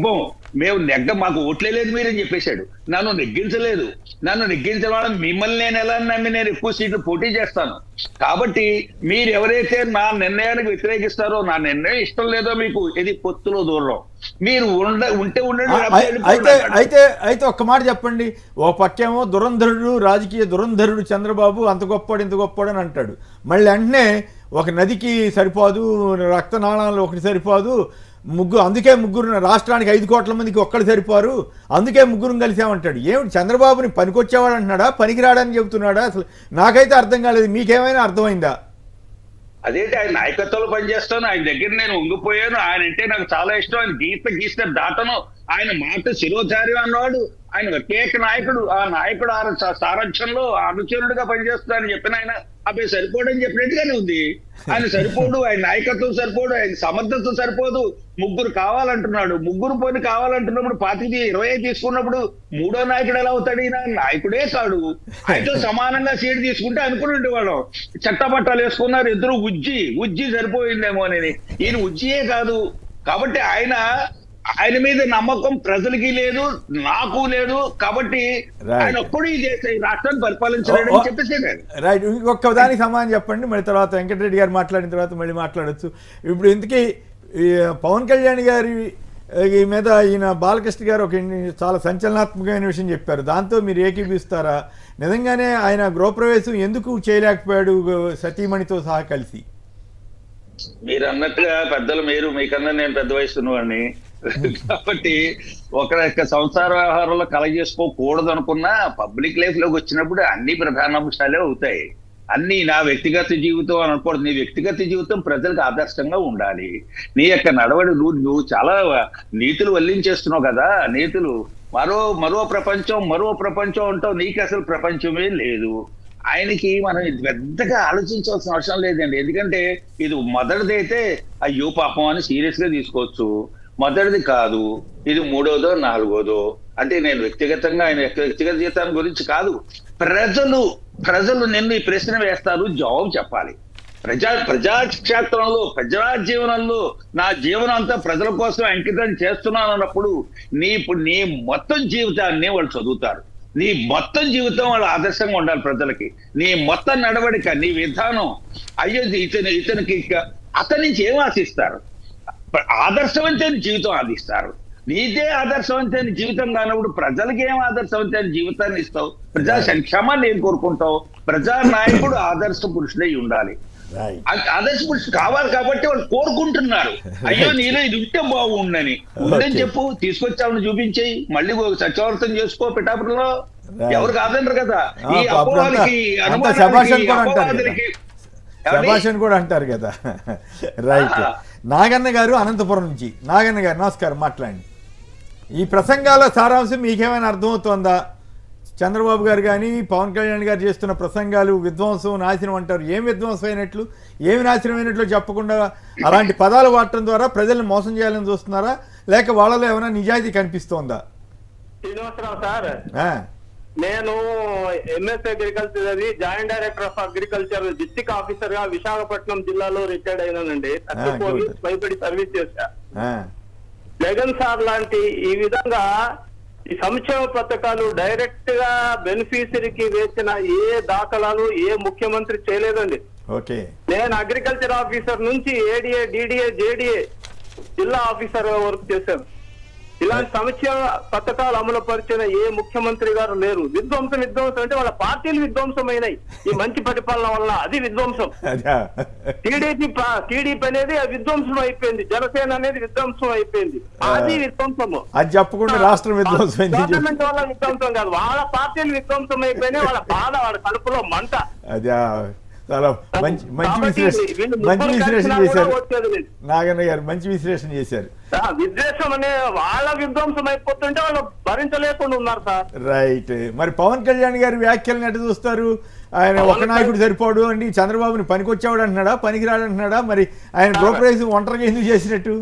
Speaker 5: మేము నెగ్గ మాకు ఓట్లే లేదు మీరని చెప్పేశాడు నన్ను నెగ్గించలేదు నన్ను నెగ్గించిన వాళ్ళ మిమ్మల్ని నేను ఎలా నమ్మి నేను ఎక్కువ సీట్లు పోటీ చేస్తాను కాబట్టి మీరు ఎవరైతే నా నిర్ణయానికి వ్యతిరేకిస్తారో నా నిర్ణయం ఇష్టం లేదో మీకు ఇది పొత్తులో దూరం మీరు ఉండ ఉంటే ఉండండి
Speaker 1: ఆ-
Speaker 5: లేకపోతే
Speaker 1: అయి-
Speaker 5: వెళ్ళిపోండి
Speaker 1: అయితే
Speaker 5: అన్నాడు.
Speaker 1: అయితే అయితే ఒక్క మాట చెప్పండి ఓ పక్కేమో దురంధరుడు రాజకీయ దురంధరుడు చంద్రబాబు అంత గొప్పడు ఇంత గొప్పడు అని అంటాడు మళ్ళీ వెంటనే ఒక నదికి సరిపోదు రక్తనాళాలు ఒకటి సరిపోదు ముగ్గురు అందుకే ముగ్గురు రాష్ట్రానికి ఐదు కోట్ల మందికి ఒక్కడు సరిపోరు అందుకే ముగ్గురు కలిసామంటాడు ఏమిటి చంద్రబాబుని పనికొచ్చేవాడు అంటున్నాడా పనికిరాడని చెబుతున్నాడా అసలు నాకైతే అర్థం కాలేదు మీకేమైనా అర్థమైందా
Speaker 5: అదేంటి ఆయన నాయకత్వంలో పనిచేస్తాను ఆయన దగ్గర నేను ఉంగిపోయాను ఆయన అంటే నాకు చాలా ఇష్టం ఆయన గీత గీస్తే దాటను ఆయన మాట శిరోధార్యం అన్నవాడు ఆయన ప్రత్యేక నాయకుడు ఆ నాయకుడు ఆ స- సారథ్యంలో అనుచరుడుగా పనిచేస్తానని చెప్పిన ఆయన అబ్బాయి సరిపోడని చెప్పినట్టుగానే ఉంది ఆయన సరిపోడు ఆయన నాయకత్వం సరిపోడు ఆయన సమర్థత సరిపోదు ముగ్గురు కావాలంటున్నాడు ముగ్గురు పోని కావాలంటున్నప్పుడు పాతికి ఇరవై ఐదు తీసుకున్నప్పుడు మూడో నాయకుడు ఎలా అవుతాడు ఈయన నాయకుడే కాడు ఆయనతో సమానంగా సీట్ తీసుకుంటే అనుకుని ఉండేవాళ్ళం చట్టపట్టాలు వేసుకున్నారు ఇద్దరు ఉజ్జి ఉజ్జి సరిపోయిందేమో అని ఈయన ఉజ్జియే కాదు కాబట్టి ఆయన ఆయన మీద నమ్మకం ప్రజలకి లేదు నాకు లేదు కాబట్టి
Speaker 1: Right.
Speaker 5: ఆయన ఒక్కడు ఈ దేశ ఈ రాష్ట్రాన్ని పరిపాలించలేడని చెప్పేసాడు
Speaker 1: రైట్ ఇంకొక దానికి సమాధానం చెప్పండి మళ్ళీ తర్వాత వెంకటరెడ్డి గారు మాట్లాడిన తర్వాత మళ్ళీ మాట్లాడొచ్చు ఇప్పుడు ఇంతకీ ఈ పవన్ కళ్యాణ్ గారి ఈ మీద ఈయన బాలకృష్ణ గారు ఒక ఇన్ని- చాలా సంచలనాత్మకమైన విషయం చెప్పారు దాంతో మీరు ఏకీపిస్తారా నిజంగానే ఆయన గృహప్రవేశం ఎందుకు చేయలేకపోయాడు సతీమణితో సహా కలిసి
Speaker 5: మీరు అన్నట్టుగా పెద్దలు మీరు మీకన్నా నేను పెద్ద వయసు ఉన్నవాడిని కాబట్టి ఒకరి యొక్క సంసార వ్యవహారంలో కలగజేసుకోకూడదు అనుకున్నా పబ్లిక్ లైఫ్ లోకి వచ్చినప్పుడు అన్ని ప్రధాన అంశాలే అవుతాయి అన్ని నా వ్యక్తిగత జీవితం అని అనకూడదు నీ వ్యక్తిగత జీవితం ప్రజలకు ఆదర్శంగా ఉండాలి నీ యొక్క నడవడి నువ్వు నువ్వు చాలా నీతులు వల్లించేస్తున్నావు కదా నీతులు మరో మరో ప్రపంచం మరో ప్రపంచం అంటావు నీకు అసలు ప్రపంచమే లేదు ఆయనకి మనం ఇది పెద్దగా ఆలోచించాల్సిన అవసరం లేదండి ఎందుకంటే ఇది మొదటిదైతే అయ్యో పాపం అని సీరియస్ గా తీసుకోవచ్చు మొదటిది కాదు ఇది మూడోదో నాలుగోదో అంటే నేను వ్యక్తిగతంగా ఆయన యొక్క వ్యక్తిగత జీవితాన్ని గురించి కాదు ప్రజలు ప్రజలు నిన్ను ఈ ప్రశ్న వేస్తారు జవాబు చెప్పాలి ప్రజా ప్రజాక్షేత్రంలో ప్రజా జీవనంలో నా జీవనం అంతా ప్రజల కోసం అంకితం చేస్తున్నాను అన్నప్పుడు నీ నీ మొత్తం జీవితాన్ని వాళ్ళు చదువుతారు నీ మొత్తం జీవితం వాళ్ళ ఆదర్శంగా ఉండాలి ప్రజలకి నీ మొత్తం నడవడిక నీ విధానం అయ్యో ఇతను ఇతనికి ఇక- అతని నుంచి ఏం ఆశిస్తారు ఆదర్శవంతమైన జీవితం ఆదిస్తారు నీదే ఆదర్శవంతమైన జీవితం కానప్పుడు ప్రజలకి ఏం ఆదర్శవంతమైన జీవితాన్ని ఇస్తావు ప్రజా సంక్షేమాన్ని ఏం కోరుకుంటావు ప్రజా నాయకుడు ఆదర్శ పురుషుడై ఉండాలి
Speaker 1: రైట్
Speaker 5: ఆ- ఆదర్శ పురుషుడు కావాలి కాబట్టి వాళ్ళు కోరుకుంటున్నారు అయ్యో నీలో ఇది ఉంటే బాగుండని ఉందని
Speaker 1: Okay.
Speaker 5: చెప్పు తీసుకొచ్చామని చూపించేయి మళ్ళీ ఒక సత్యవర్తం చేసుకో పిఠాపురంలో
Speaker 1: Right.
Speaker 5: ఎవరు కాదంటారు కదా
Speaker 1: ఆ,
Speaker 5: ఈ
Speaker 1: అప్పుడు అంతా-
Speaker 5: అపోవాలకి
Speaker 1: అంతా శభాష్ అని
Speaker 5: అనుమానాలకి
Speaker 1: కూడా అంటారు కదా.
Speaker 5: అపవాదులకి ఏమండి?
Speaker 1: శభాష్ అని కూడా అంటారు కదా రైట్
Speaker 5: ఆ.
Speaker 1: నాగన్న గారు అనంతపురం నుంచి నాగన్న గారు నమస్కారం మాట్లాడండి ఈ ప్రసంగాల సారాంశం మీకేమైనా అర్థమవుతోందా చంద్రబాబు గారు కానీ పవన్ కళ్యాణ్ గారు చేస్తున్న ప్రసంగాలు విధ్వంసం నాశనం అంటారు ఏం విధ్వంసం అయినట్లు ఏమి నాశనం అయినట్లు చెప్పకుండా అలాంటి పదాలు వాడటం ద్వారా ప్రజల్ని మోసం చేయాలని చూస్తున్నారా లేక వాళ్ళలో ఏమైనా నిజాయితీ కనిపిస్తోందా
Speaker 6: శ్రీనివాసరావు సార్
Speaker 1: ఆ,
Speaker 6: నేను ఎంఎస్ అగ్రికల్చర్ అది joint director of agriculture district officer గా విశాఖపట్నం జిల్లాలో రిటైర్డ్ అయినానండి థర్టీ ఫోర్
Speaker 1: good.
Speaker 6: ఇయర్స్ భయపడి సర్వీస్ చేశా
Speaker 1: ఆ,
Speaker 6: జగన్ సార్ లాంటి ఈ విధంగా ఈ సంక్షేమ పథకాలు డైరెక్ట్ గా బెనిఫిషరీకి వేసిన ఏ దాఖలాలు ఏ ముఖ్యమంత్రి చేయలేదండి
Speaker 1: ఓకే
Speaker 6: నేను అగ్రికల్చర్ ఆఫీసర్ నుంచి ఏడిఏ డిడిఏ జేడిఏ జిల్లా ఆఫీసర్ గా వర్క్ చేశాను ఇలాంటి సంక్షేమ పథకాలు అమలు పరిచిన ఏ ముఖ్యమంత్రి గారు లేరు విధ్వంసం విధ్వంసం అంటే వాళ్ళ పార్టీలు విధ్వంసమైనాయి ఈ మంచి పరిపాలన వల్ల అది విధ్వంసం
Speaker 1: అదా
Speaker 6: టీడీపీ టీడీపీ అనేది విధ్వంసం అయిపోయింది జనసేన అనేది విధ్వంసం అయిపోయింది అది విధ్వంసము
Speaker 1: అది చెప్పకుండా రాష్ట్రం విధ్వంసమైంది చెప్పు.
Speaker 6: గవర్నమెంట్ వల్ల విధ్వంసం కాదు వాళ్ళ పార్టీలు విధ్వంసం అయిపోయినాయి వాళ్ళ బాధ వాళ్ళ కడుపులో మంట
Speaker 1: అదే చాలా మంచి మంచి
Speaker 6: కాబట్టి
Speaker 1: విశ్లేషణ
Speaker 6: వీళ్ళు
Speaker 1: మంచి
Speaker 6: ముగ్గురు
Speaker 1: విశ్లేషణ
Speaker 6: కలిసినా కూడా
Speaker 1: చేశారు
Speaker 6: వచ్చేది లేదు.
Speaker 1: నాగన్న గారు మంచి విశ్లేషణ చేశారు
Speaker 6: ఆ, విద్వేషం అనే వాళ్ళ విధ్వంసం అయిపోతుంటే వాళ్ళు భరించలేకుండా ఉన్నారు సార్
Speaker 1: రైట్ మరి పవన్ కళ్యాణ్ గారి వ్యాఖ్యలను ఎటు చూస్తారు ఆయన ఒక
Speaker 6: పవన్
Speaker 1: నాయకుడు సరిపోడు అండి చంద్రబాబుని పనికొచ్చేవాడు అంటున్నాడా పనికిరాడు అంటున్నాడా మరి ఆయన గృహప్రవేశం ఒంటరిగా ఎందుకు చేసినట్టు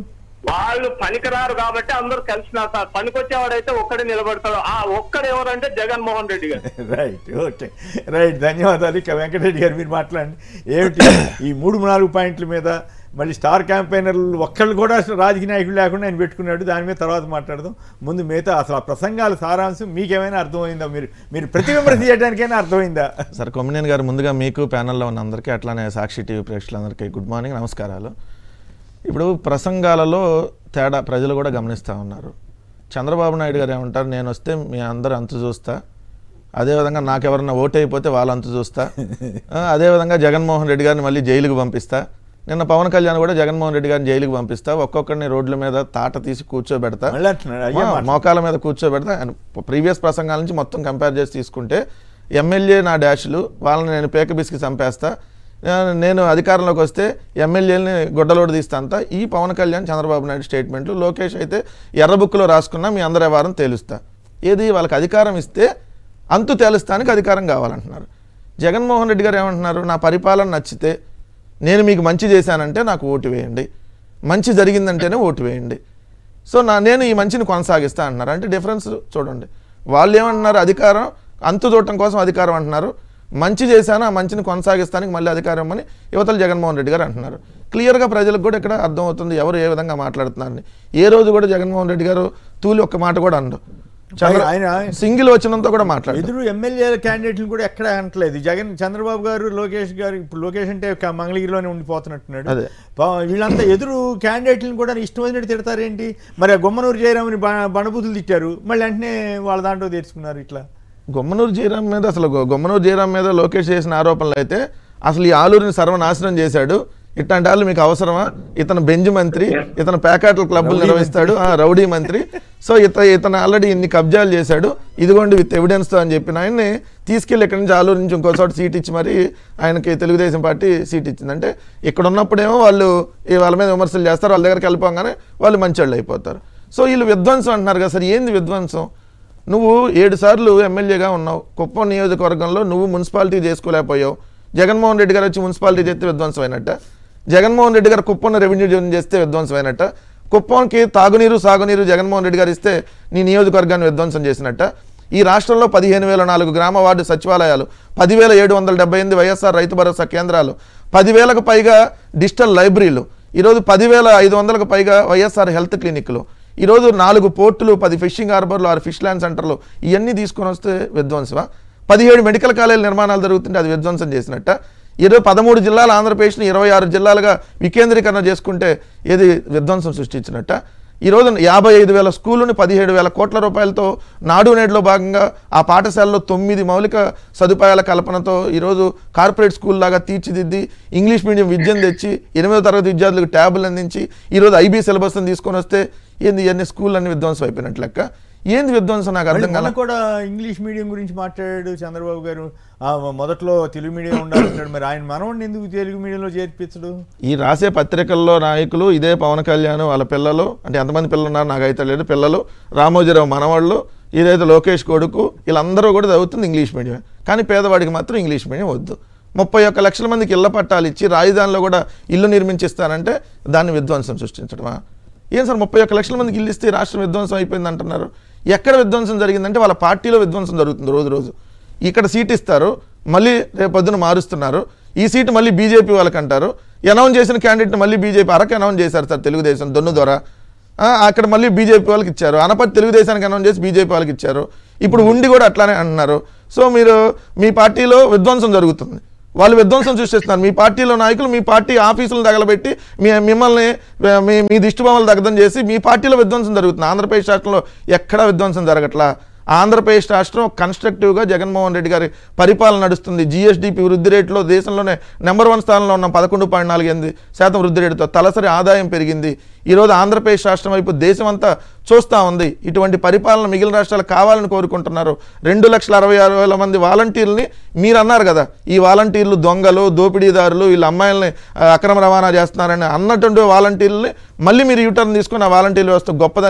Speaker 6: వాళ్ళు పనికిరారు కాబట్టి అందరూ కలిసినారు సార్ పనికొచ్చేవాడైతే ఒక్కడే నిలబడతాడు ఆ ఒక్కడు ఎవరంటే జగన్మోహన్ రెడ్డి గారు
Speaker 1: రైట్ ఓకే రైట్ ధన్యవాదాలు ఇక వెంకటరెడ్డి గారు మీరు మాట్లాడండి ఏమిటి ఈ మూడు నాలుగు పాయింట్ల మీద మళ్ళీ స్టార్ క్యాంపెయినర్లు ఒక్కళ్ళు కూడా అసలు రాజకీయ నాయకులు లేకుండా ఆయన పెట్టుకున్నాడు దాని మీద తర్వాత మాట్లాడదాం ముందు మిగతా అసలు ఆ ప్రసంగాల సారాంశం మీకేమైనా అర్థమైందా మీరు మీరు ప్రతి విమర్శ చేయడానికైనా అర్థమైందా
Speaker 7: సార్ కొమ్మినేని గారు ముందుగా మీకు ప్యానల్లో ఉన్న అందరికీ అట్లానే సాక్షి టీవీ ప్రేక్షకులందరికీ గుడ్ మార్నింగ్ నమస్కారాలు ఇప్పుడు ప్రసంగాలలో తేడా ప్రజలు కూడా గమనిస్తూ ఉన్నారు చంద్రబాబు నాయుడు గారు ఏమంటారు నేను వస్తే మీ అందరూ అంతు చూస్తా అదేవిధంగా నాకెవరన్నా ఓటు అయిపోతే వాళ్ళు అంతు చూస్తా ఆ, అదేవిధంగా జగన్మోహన్ రెడ్డి గారిని మళ్ళీ జైలుకు పంపిస్తా నిన్న పవన్ కళ్యాణ్ కూడా జగన్మోహన్ రెడ్డి గారిని జైలుకు పంపిస్తా ఒక్కొక్కరిని రోడ్ల మీద తాట తీసి కూర్చోబెడతా
Speaker 1: మళ్ళీ అంటున్నాడు అయ్యే
Speaker 7: మా-
Speaker 1: మాట.
Speaker 7: మోకాల మీద కూర్చోబెడతా ప్రీవియస్ ప్రసంగాల నుంచి మొత్తం కంపేర్ చేసి తీసుకుంటే ఎమ్మెల్యే నా డాష్లు వాళ్ళని నేను పేక బిసికి చంపేస్తా ఆ, నేను అధికారంలోకి వస్తే ఎమ్మెల్యేలని గొడ్డలోడు తీస్తా అంతా ఈ పవన్ కళ్యాణ్ చంద్రబాబు నాయుడు స్టేట్మెంట్లు లోకేష్ అయితే ఎర్ర బుక్లో రాసుకున్నా మీ అందరి వారం తేలుస్తా ఏది వాళ్ళకి అధికారం ఇస్తే అంతు తేలుస్తానికి అధికారం కావాలంటున్నారు జగన్మోహన్ రెడ్డి గారు ఏమంటున్నారు నా పరిపాలన నచ్చితే నేను మీకు మంచి చేశానంటే నాకు ఓటు వేయండి మంచి జరిగిందంటేనే ఓటు వేయండి సో నా నేను ఈ మంచిని కొనసాగిస్తా అంటున్నారు అంటే డిఫరెన్స్ చూడండి వాళ్ళు ఏమంటున్నారు అధికారం అంతు చూడటం కోసం అధికారం అంటున్నారు మంచి చేశాను ఆ మంచిని కొనసాగిస్తానికి మళ్ళీ అధికారం ఇవ్వమని యువతలు జగన్మోహన్ రెడ్డి గారు అంటున్నారు క్లియర్గా ప్రజలకు కూడా ఇక్కడ అర్థమవుతుంది ఎవరు ఏ విధంగా మాట్లాడుతున్నారని ఏ రోజు కూడా జగన్మోహన్ రెడ్డి గారు తూలి ఒక్క మాట కూడా అండు చంద్ర
Speaker 1: ఆయన-
Speaker 7: సింగిల్ వచ్చినంత కూడా మాట్లాడారు
Speaker 1: ఎదురు ఎమ్మెల్యేల క్యాండిడేట్లు కూడా ఎక్కడ అనట్లేదు జగన్ చంద్రబాబు గారు లోకేష్ గారు ఇప్పుడు లోకేష్ అంటే క- మంగళగిరిలోనే ఉండిపోతున్నట్టున్నాడు
Speaker 7: అదే.
Speaker 1: పా- వీళ్ళంతా ఎదురు క్యాండిడేట్లను కూడా ఇష్టం వచ్చినట్టు తిడతారేంటి మరి ఆ గుమ్మనూరు జయరామని బ- బండబూతులు తిట్టారు మళ్ళీ వెంటనే వాళ్ళ దాంట్లో తెచ్చుకున్నారు ఇట్లా
Speaker 7: గుమ్మనూరు జయరాం మీద అసలు గు- గుమ్మనూరు జయరాం మీద లోకేష్ చేసిన ఆరోపణలు అయితే అసలు ఈ ఆలూరిని సర్వనాశనం చేశాడు ఇట్లాంటి వాళ్ళు మీకు అవసరమా ఇతను బెంజ్ మంత్రి ఇతను ప్యాకాట్ల క్లబ్బులు నిర్వహిస్తాడు ఆ, రౌడీ మంత్రి సో ఇత ఇతను ఆల్రెడీ ఇన్ని కబ్జాలు చేశాడు ఇదిగోండి విత్ ఎవిడెన్స్తో అని చెప్పిన ఆయన్ని తీసుకెళ్ళి ఇక్కడి నుంచి ఆలూరు నుంచి ఇంకో చోట సీట్ ఇచ్చి మరి ఆయనకి తెలుగుదేశం పార్టీ సీట్ ఇచ్చింది అంటే ఇక్కడ ఉన్నప్పుడేమో వాళ్ళు ఈ వాళ్ళ మీద విమర్శలు చేస్తారు వాళ్ళ దగ్గరికి వెళ్ళిపోగానే వాళ్ళు మంచోళ్ళు అయిపోతారు సో వీళ్ళు విధ్వంసం అంటున్నారు కదా సార్ ఏంది విధ్వంసం నువ్వు ఏడు సార్లు ఎమ్మెల్యేగా ఉన్నావు కుప్పం నియోజకవర్గంలో నువ్వు మున్సిపాలిటీ చేసుకోలేకపోయావు జగన్మోహన్ రెడ్డి గారు వచ్చి మున్సిపాలిటీ చేస్తే విధ్వంసం అయినట్ట జగన్మోహన్ రెడ్డి గారు కుప్పంలో రెవెన్యూ జోన్ చేస్తే విధ్వంసం అయినట్ట కుప్పంకి తాగునీరు సాగునీరు జగన్మోహన్ రెడ్డి గారు ఇస్తే నీ నియోజకవర్గాన్ని విధ్వంసం చేసినట్ట ఈ రాష్ట్రంలో పదిహేను వేల నాలుగు గ్రామ వార్డు సచివాలయాలు పదివేల ఏడు వందల డెబ్బై ఎనిమిది వైఎస్ఆర్ రైతు భరోసా కేంద్రాలు పదివేలకు పైగా డిజిటల్ లైబ్రరీలు ఈరోజు పదివేల ఐదు వందలకు పైగా వైఎస్ఆర్ హెల్త్ క్లినిక్లు ఈరోజు నాలుగు పోర్టులు పది ఫిషింగ్ హార్బర్లు ఆరు ఫిష్ ల్యాండ్ సెంటర్లు ఇవన్నీ తీసుకొని వస్తే విధ్వంసమా పదిహేడు మెడికల్ కాలేజీల నిర్మాణాలు జరుగుతుంటే అది విధ్వంసం చేసినట్ట ఇరవై పదమూడు జిల్లాల ఆంధ్రప్రదేశ్ని ఇరవై ఆరు జిల్లాలుగా వికేంద్రీకరణ చేసుకుంటే ఏది విధ్వంసం సృష్టించినట్ట ఈరోజు యాభై ఐదు వేల స్కూళ్ళని పదిహేడు వేల కోట్ల రూపాయలతో నాడు నేడులో భాగంగా ఆ పాఠశాలలో తొమ్మిది మౌలిక సదుపాయాల కల్పనతో ఈరోజు కార్పొరేట్ స్కూల్ లాగా తీర్చిదిద్ది ఇంగ్లీష్ మీడియం విద్యను తెచ్చి ఎనిమిదో తరగతి విద్యార్థులకు ట్యాబులు అందించి ఈరోజు ఐబీ సిలబస్ని తీసుకొని వస్తే ఏంది ఇవన్నీ స్కూల్ అన్ని విధ్వంసం అయిపోయినట్లు లెక్క ఏంది విధ్వంసం నాకు
Speaker 1: మళ్ళీ
Speaker 7: అర్థం
Speaker 1: మొన్న
Speaker 7: కాల
Speaker 1: కూడా ఇంగ్లీష్ మీడియం గురించి మాట్లాడాడు చంద్రబాబు గారు ఆ, మొదట్లో తెలుగు మీడియం ఉండాలంటాడు మరి ఆయన మనవాడిని ఎందుకు తెలుగు మీడియంలో చేర్పించడు
Speaker 7: ఈ రాసే పత్రికల్లో నాయకులు ఇదే పవన్ కళ్యాణ్ వాళ్ళ పిల్లలు అంటే ఎంతమంది పిల్లలు ఉన్నారు నాకు అయితే లేదు పిల్లలు రామోజీరావు మనవాళ్ళు ఇదైతే లోకేష్ కొడుకు వీళ్ళందరూ కూడా చదువుతుంది ఇంగ్లీష్ మీడియం కానీ పేదవాడికి మాత్రం ఇంగ్లీష్ మీడియం వద్దు ముప్పై ఒక్క లక్షల మందికి ఇళ్ల పట్టాలు ఇచ్చి రాజధానిలో కూడా ఇల్లు నిర్మించిస్తానంటే దాన్ని విధ్వంసం సృష్టించడమా ఏం సార్ ముప్పై ఒక్క లక్షల మందికి ఇల్లు ఇస్తే ఈ రాష్ట్రం విధ్వంసం అయిపోయింది అంటున్నారు ఎక్కడ విధ్వంసం జరిగిందంటే వాళ్ళ పార్టీలో విధ్వంసం జరుగుతుంది రోజు రోజు ఇక్కడ సీట్ ఇస్తారు మళ్ళీ రేపు పొద్దున మారుస్తున్నారు ఈ సీటు మళ్ళీ బీజేపీ వాళ్ళకి అంటారు అనౌన్స్ చేసిన క్యాండిడేట్ మళ్ళీ బీజేపీ అరకు అనౌన్స్ చేశారు సార్ తెలుగుదేశం దొన్ను ద్వారా ఆ, అక్కడ మళ్ళీ బీజేపీ వాళ్ళకి ఇచ్చారు అనపతి తెలుగుదేశానికి అనౌన్స్ చేసి బీజేపీ వాళ్ళకి ఇచ్చారు ఇప్పుడు ఉండి కూడా అట్లానే అంటున్నారు సో మీరు మీ పార్టీలో విధ్వంసం జరుగుతుంది వాళ్ళు విధ్వంసం సృష్టిస్తున్నారు మీ పార్టీలో నాయకులు మీ పార్టీ ఆఫీసులను తగలబెట్టి మీ మిమ్మల్ని మీ మీ దిష్టిబొమ్మలు దగ్ధం చేసి మీ పార్టీలో విధ్వంసం జరుగుతుంది ఆంధ్రప్రదేశ్ రాష్ట్రంలో ఎక్కడా విధ్వంసం జరగట్లా ఆంధ్రప్రదేశ్ రాష్ట్రం కన్స్ట్రక్టివ్గా జగన్మోహన్ రెడ్డి గారి పరిపాలన నడుస్తుంది జిఎస్డిపి వృద్ధి రేటులో దేశంలోనే నెంబర్ వన్ స్థానంలో ఉన్న పదకొండు పాయింట్ నాలుగు ఎనిమిది శాతం వృద్ధి రేటుతో తలసరి ఆదాయం పెరిగింది ఈరోజు ఆంధ్రప్రదేశ్ రాష్ట్రం వైపు దేశం అంతా చూస్తూ ఉంది ఇటువంటి పరిపాలన మిగిలిన రాష్ట్రాలు కావాలని కోరుకుంటున్నారు రెండు లక్షల అరవై ఆరు వేల మంది వాలంటీర్లని మీరు అన్నారు కదా ఈ వాలంటీర్లు దొంగలు దోపిడీదారులు వీళ్ళ అమ్మాయిల్ని ఆ, అక్రమ రవాణా చేస్తున్నారని అన్నటువంటి వాలంటీర్లని మళ్ళీ మీరు యూటర్న్ తీసుకుని ఆ వాలంటీర్ వ్యవస్థ గొప్పదని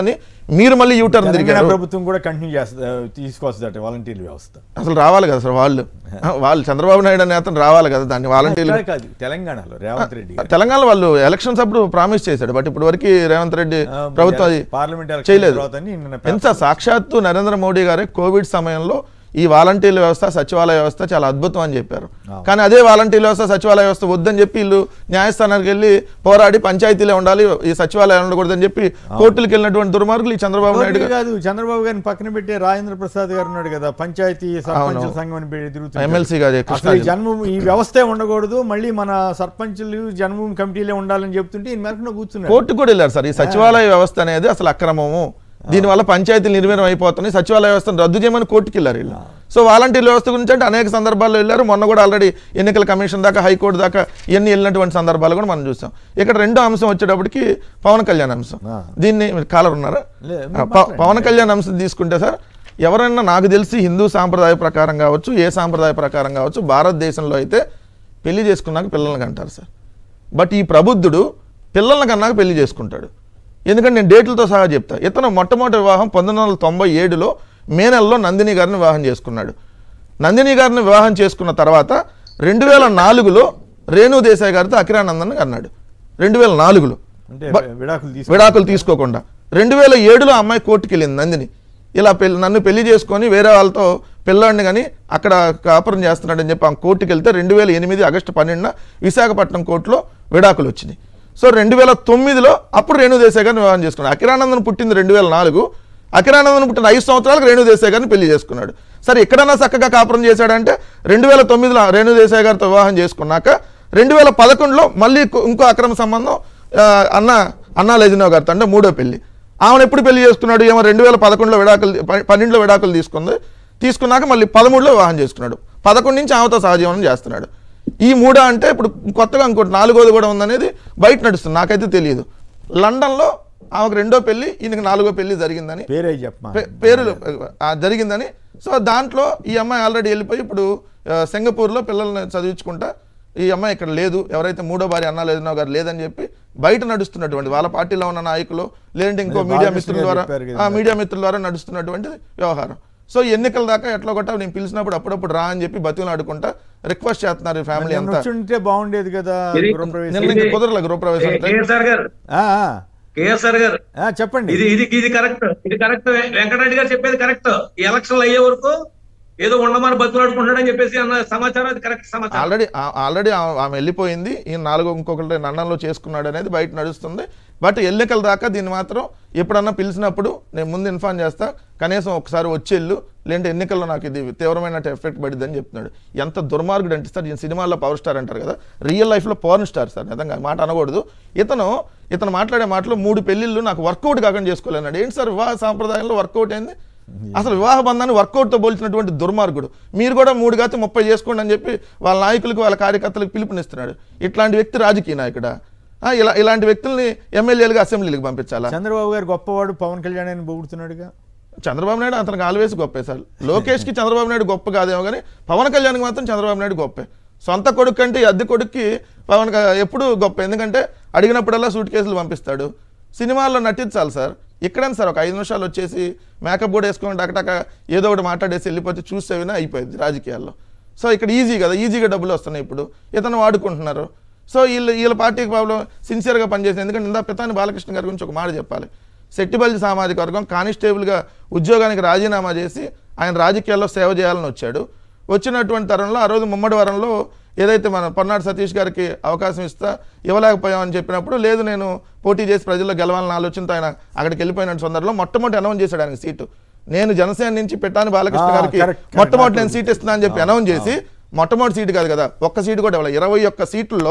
Speaker 7: మీరు మళ్ళీ యూటర్న్
Speaker 1: తెలంగాణ
Speaker 7: తిరిగారు
Speaker 1: ప్రభుత్వం కూడా కంటిన్యూ చేస్తా తీసుకొస్తుందట వాలంటీర్ వ్యవస్థ
Speaker 7: అసలు రావాలి కదా సార్ వాళ్ళు ఆ, వాళ్ళు చంద్రబాబు నాయుడు అనే అతను రావాలి కదా దాన్ని వాలంటీర్లు
Speaker 1: ఇక్కడ కాదు తెలంగాణలో రేవంత్ రెడ్డి గారు.
Speaker 7: తెలంగాణ వాళ్ళు ఎలక్షన్స్ అప్పుడు ప్రామిస్ చేశాడు బట్ ఇప్పుడు వరకు రేవంత్ రెడ్డి
Speaker 1: ఆ,
Speaker 7: ప్రభుత్వం అది
Speaker 1: పార్లమెంట్ ఎలక్షన్
Speaker 7: చేయలేదు
Speaker 1: తర్వాత నిన్న
Speaker 7: ఎంత సాక్షాత్తు నరేంద్ర మోడీ గారే కోవిడ్ సమయంలో ఈ వాలంటీర్ల వ్యవస్థ సచివాలయ వ్యవస్థ చాలా అద్భుతం అని చెప్పారు కానీ అదే వాలంటీర్ వ్యవస్థ సచివాలయ వ్యవస్థ వద్దని చెప్పి వీళ్ళు న్యాయస్థానానికి వెళ్ళి పోరాడి పంచాయతీలే ఉండాలి ఈ సచివాలయం ఉండకూడదని చెప్పి కోర్టులకు వెళ్ళినటువంటి దుర్మార్గులు ఈ చంద్రబాబు నాయుడు
Speaker 1: కోర్టులు
Speaker 7: గారు
Speaker 1: కాదు చంద్రబాబు గారిని పక్కన పెట్టే రాజేంద్ర ప్రసాద్ గారు ఉన్నాడు కదా పంచాయతీ సర్పంచ్
Speaker 7: అవును.
Speaker 1: సంఘం అని పెట్టి తిరుగుతున్నాడు.
Speaker 7: ఎమ్మెల్సీ గారు
Speaker 1: అసలు ఈ
Speaker 7: కృష్ణాజీ
Speaker 1: జన్మభూమి ఈ వ్యవస్థే ఉండకూడదు మళ్ళీ మన సర్పంచులు జన్మభూమి కమిటీలే ఉండాలని చెప్తుంటే ఈ మేరకు కూర్చున్నాడు
Speaker 7: కోర్టు కూడా వెళ్ళారు సార్ ఈ సచివాలయ వ్యవస్థ అనేది అసలు అక్రమము దీనివల్ల పంచాయతీలు నిర్వీర్యం అయిపోతున్నాయి సచివాలయ వ్యవస్థను రద్దు చేయమని కోర్టుకి వెళ్ళారు వీళ్ళు సో వాలంటీర్ వ్యవస్థ గురించి అంటే అనేక సందర్భాల్లో వెళ్ళారు మొన్న కూడా ఆల్రెడీ ఎన్నికల కమిషన్ దాకా హైకోర్టు దాకా ఇవన్నీ వెళ్ళినటువంటి సందర్భాలు కూడా మనం చూసాం ఇక్కడ రెండో అంశం వచ్చేటప్పటికి పవన్ కళ్యాణ్ అంశం
Speaker 1: ఆ.
Speaker 7: దీన్ని మీరు కాలర్ ఉన్నారా
Speaker 1: లే,
Speaker 7: ఆ,
Speaker 1: మీరు
Speaker 7: ప-
Speaker 1: మాట్లాడండి.
Speaker 7: పవన్ కళ్యాణ్ అంశం తీసుకుంటే సార్ ఎవరైనా నాకు తెలిసి హిందూ సాంప్రదాయ ప్రకారం కావచ్చు ఏ సాంప్రదాయ ప్రకారం కావచ్చు భారతదేశంలో అయితే పెళ్లి చేసుకున్నాక పిల్లల్ని కంటారు సార్ బట్ ఈ ప్రబుద్ధుడు పిల్లల్ని కన్నాక పెళ్లి చేసుకుంటాడు ఎందుకంటే నేను డేట్లతో సహా చెప్తా ఇతను మొట్టమొదటి వివాహం పంతొమ్మిది వందల తొంభై ఏడులో మే నెలలో నందిని గారిని వివాహం చేసుకున్నాడు నందిని గారిని వివాహం చేసుకున్న తర్వాత రెండు వేల నాలుగులో రేణు దేశాయ్ గారితో అకిరానందన్ అన్నాడు రెండు వేల నాలుగులో
Speaker 1: అంటే
Speaker 7: బట్
Speaker 1: విడాకులు తీసుకు
Speaker 7: విడాకులు తీసుకోకుండా రెండు వేల ఏడులో అమ్మాయి కోర్టుకి వెళ్ళింది నందిని ఇలా పెళ్లి నన్ను పెళ్లి చేసుకొని వేరే వాళ్ళతో పిల్లాడిని కానీ అక్కడ కాపురం చేస్తున్నాడని చెప్పి ఆ కోర్టుకి వెళ్తే రెండు వేల ఎనిమిది ఆగస్టు పన్నెండున విశాఖపట్నం కోర్టులో విడాకులు వచ్చినాయి సో రెండు వేల తొమ్మిదిలో అప్పుడు రేణు దేశాయ్ గారిని వివాహం చేసుకున్నాడు అకిరానందన్ పుట్టింది రెండు వేల నాలుగు అకిరానందన్ పుట్టిన ఐదు సంవత్సరాలకు రేణు దేశాయ్ గారిని పెళ్లి చేసుకున్నాడు సరే ఎక్కడన్నా చక్కగా కాపురం చేశాడంటే రెండు వేల తొమ్మిదిలో రేణు దేశాయ్ గారితో వివాహం చేసుకున్నాక రెండు వేల పదకొండులో మళ్ళీ ఇంకో- ఇంకో అక్రమ సంబంధం ఆ, అన్న అన్నా లెజినో గారితో అంటే మూడో పెళ్లి ఆమెను ఎప్పుడు పెళ్లి చేసుకున్నాడు ఏమో రెండు వేల పదకొండులో విడాకులు ప- పన్నెండులో విడాకులు తీసుకుంది తీసుకున్నాక మళ్ళీ పదమూడులో వివాహం చేసుకున్నాడు పదకొండు నుంచి ఆమెతో సహజీవనం చేస్తున్నాడు ఈ మూడో అంటే ఇప్పుడు కొత్తగా ఇంకోటి నాలుగోది కూడా ఉందనేది బయట నడుస్తుంది నాకైతే తెలియదు లండన్లో ఆమెకు రెండో పెళ్లి ఈయనకి నాలుగో పెళ్లి జరిగిందని
Speaker 1: పేరే చెప్పమా
Speaker 7: పే- పేరులు ఆ, జరిగిందని సో దాంట్లో ఈ అమ్మాయి ఆల్రెడీ వెళ్ళిపోయి ఇప్పుడు ఆ, సింగపూర్లో పిల్లల్ని చదివించుకుంటా ఈ అమ్మాయి ఇక్కడ లేదు ఎవరైతే మూడో భార్య అన్నా లేదనో గారు లేదని చెప్పి బయట నడుస్తున్నటువంటి వాళ్ళ పార్టీలో ఉన్న నాయకులు లేదంటే ఇంకో
Speaker 1: అదే
Speaker 7: మీడియా
Speaker 1: బాలకృష్ణ
Speaker 7: మిత్రుల
Speaker 1: గారు
Speaker 7: ద్వారా
Speaker 1: చెప్పారు కదా.
Speaker 7: ఆ, మీడియా మిత్రుల ద్వారా నడుస్తున్నటువంటి వ్యవహారం సో ఎన్నికల దాకా ఎట్లా కొట్టా నేను పిలిచినప్పుడు అప్పుడప్పుడు రా అని చెప్పి బతుకులు ఆడుకుంటా రిక్వెస్ట్ చేస్తున్నారు ఈ ఫ్యామిలీ అంతా
Speaker 1: వచ్చుంటే బాగుండేది కదా
Speaker 2: ఇది-
Speaker 1: గృహప్రవేశం.
Speaker 7: నిన్న ఇంకా కుదరలే గృహప్రవేశం అంటే.
Speaker 2: కేఎస్ఆర్ గారు
Speaker 1: ఆ, ఆ,
Speaker 2: కేఎస్ఆర్ గారు
Speaker 1: ఆ, చెప్పండి
Speaker 2: ఇది ఇది ఇది కరెక్ట్ ఇది కరెక్ట్ వెంకటరెడ్డి గారు చెప్పేది కరెక్ట్ ఈ ఎలక్షన్లు అయ్యే వరకు ఏదో ఉండమని బతులాడుకుంటాడని చెప్పేసి అన్న సమాచారం అది కరెక్ట్ సమాచారం
Speaker 7: ఆల్రెడీ ఆ- ఆల్రెడీ ఆ- ఆమె వెళ్ళిపోయింది ఈ నాలుగో ఇంకొకటి నండంలో చేసుకున్నాడు అనేది బయట నడుస్తుంది బట్ ఎన్నికల దాకా దీన్ని మాత్రం ఎప్పుడన్నా పిలిచినప్పుడు నేను ముందు ఇన్ఫార్మ్ చేస్తా కనీసం ఒకసారి వచ్చేళ్ళు లేదంటే ఎన్నికల్లో నాకు ఇది తీవ్రమైన ఎఫెక్ట్ పడిద్దని చెప్తున్నాడు ఎంత దుర్మార్గుడు అంటే సార్ ఈయన సినిమాల్లో పవర్ స్టార్ అంటారు కదా రియల్ లైఫ్లో పవర్ స్టార్ సార్ నిజంగా ఆ మాట అనకూడదు ఇతను ఇతను మాట్లాడే మాటలు మూడు పెళ్లిళ్ళు నాకు వర్కౌట్ కాకుండా చేసుకోలేన్నాడు ఏంటి సార్ వివాహ సాంప్రదాయంలో వర్కౌట్ అయింది అసలు వివాహ బంధాన్ని వర్కౌట్తో పోల్చినటువంటి దుర్మార్గుడు మీరు కూడా మూడు కాతే ముప్పై చేసుకోండి అని చెప్పి వాళ్ళ నాయకులకు వాళ్ళ కార్యకర్తలకు పిలుపునిస్తున్నాడు ఇట్లాంటి వ్యక్తి రాజకీయ నాయకుడా ఆ, ఇలా ఇలాంటి వ్యక్తుల్ని ఎమ్మెల్యేలుగా అసెంబ్లీలకు పంపించాలా
Speaker 1: చంద్రబాబు గారు గొప్పవాడు పవన్ కళ్యాణ్ అని పొగుడుతున్నాడుగా
Speaker 7: చంద్రబాబు నాయుడు అతనికి ఆల్వేస్ గొప్పే సార్ లోకేష్కి చంద్రబాబు నాయుడు గొప్ప కాదేమో కానీ పవన్ కళ్యాణ్కి మాత్రం చంద్రబాబు నాయుడు గొప్పే సొంత కొడుకు అంటే ఈ అద్దె కొడుక్కి పవన్ క- ఎప్పుడు గొప్ప ఎందుకంటే అడిగినప్పుడల్లా సూట్ కేసులు పంపిస్తాడు సినిమాల్లో నటించాలి సార్ ఇక్కడేం సార్ ఒక ఐదు నిమిషాలు వచ్చేసి మేకప్ కూడా వేసుకొని టకటక ఏదో ఒకటి మాట్లాడేసి వెళ్ళిపోతే చూసేవినా అయిపోయింది రాజకీయాల్లో సో ఇక్కడ ఈజీ కదా ఈజీగా డబ్బులు వస్తున్నాయి ఇప్పుడు ఇతను వాడుకుంటున్నారు సో వీళ్ళు వీళ్ళ పార్టీకి ప్రాబ్లం సిన్సియర్గా పనిచేసింది ఎందుకంటే ఇందా పితాని బాలకృష్ణ గారి గురించి ఒక మాట చెప్పాలి సెట్టిబల్జి సామాజిక వర్గం కానిస్టేబుల్గా ఉద్యోగానికి రాజీనామా చేసి ఆయన రాజకీయాల్లో సేవ చేయాలని వచ్చాడు వచ్చినటువంటి తరంలో ఆ రోజు ముమ్మడి వారంలో ఏదైతే మన పొన్నాడు సతీష్ గారికి అవకాశం ఇస్తా ఇవ్వలేకపోయామని చెప్పినప్పుడు లేదు నేను పోటీ చేసి ప్రజల్లో గెలవాలని ఆలోచనతో ఆయన అక్కడికి వెళ్ళిపోయిన సందర్భంలో మొట్టమొదటి అనౌన్స్ చేశాడు ఆయన సీటు నేను జనసేన నుంచి పెట్టాని బాలకృష్ణ
Speaker 1: ఆ,
Speaker 7: గారికి
Speaker 1: correct, correct.
Speaker 7: మొట్టమొదటి నేను సీట్ ఇస్తున్నా అని చెప్పి అనౌన్స్ చేసి మొట్టమొదటి సీటు కాదు కదా ఒక్క సీటు కూడా ఇవ్వాలి ఇరవై ఒక్క సీట్లలో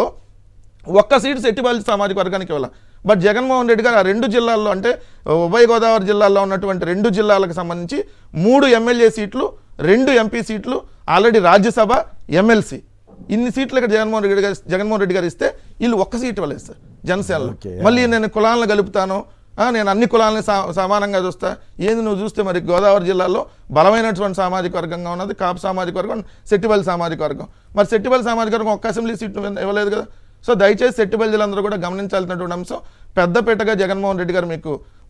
Speaker 7: ఒక్క సీటు సెట్టిబాలి సామాజిక వర్గానికి ఇవ్వాలి బట్ జగన్మోహన్ రెడ్డి గారు ఆ రెండు జిల్లాల్లో అంటే ఉభయ గోదావరి జిల్లాల్లో ఉన్నటువంటి రెండు జిల్లాలకు సంబంధించి మూడు ఎమ్మెల్యే సీట్లు రెండు ఎంపీ సీట్లు ఆల్రెడీ రాజ్యసభ ఎమ్మెల్సీ ఇన్ని సీట్లు ఇక్కడ జగన్మోహన్ రెడ్డి గారు జగన్మోహన్ రెడ్డి గారు ఇస్తే వీళ్ళు ఒక్క సీట్ ఇవ్వలేదు సార్ జనసేనలో
Speaker 1: Okay.
Speaker 7: మళ్ళీ నేను కులాలను కలుపుతాను ఆ, నేను అన్ని కులాలని సా- సమానంగా చూస్తా ఏంది నువ్వు చూస్తే మరి గోదావరి జిల్లాలో బలమైనటువంటి సామాజిక వర్గంగా ఉన్నది కాపు సామాజిక వర్గం సెట్టిబల్లి సామాజిక వర్గం మరి సెట్టిబల్లి సామాజిక వర్గం ఒక్క అసెంబ్లీ సీట్ ఇవ్వలేదు కదా సో దయచేసి సెట్టిబల్లిలందరూ కూడా గమనించాల్సినటువంటి అంశం పెద్దపేటగా జగన్మోహన్ రెడ్డి గారు మీకు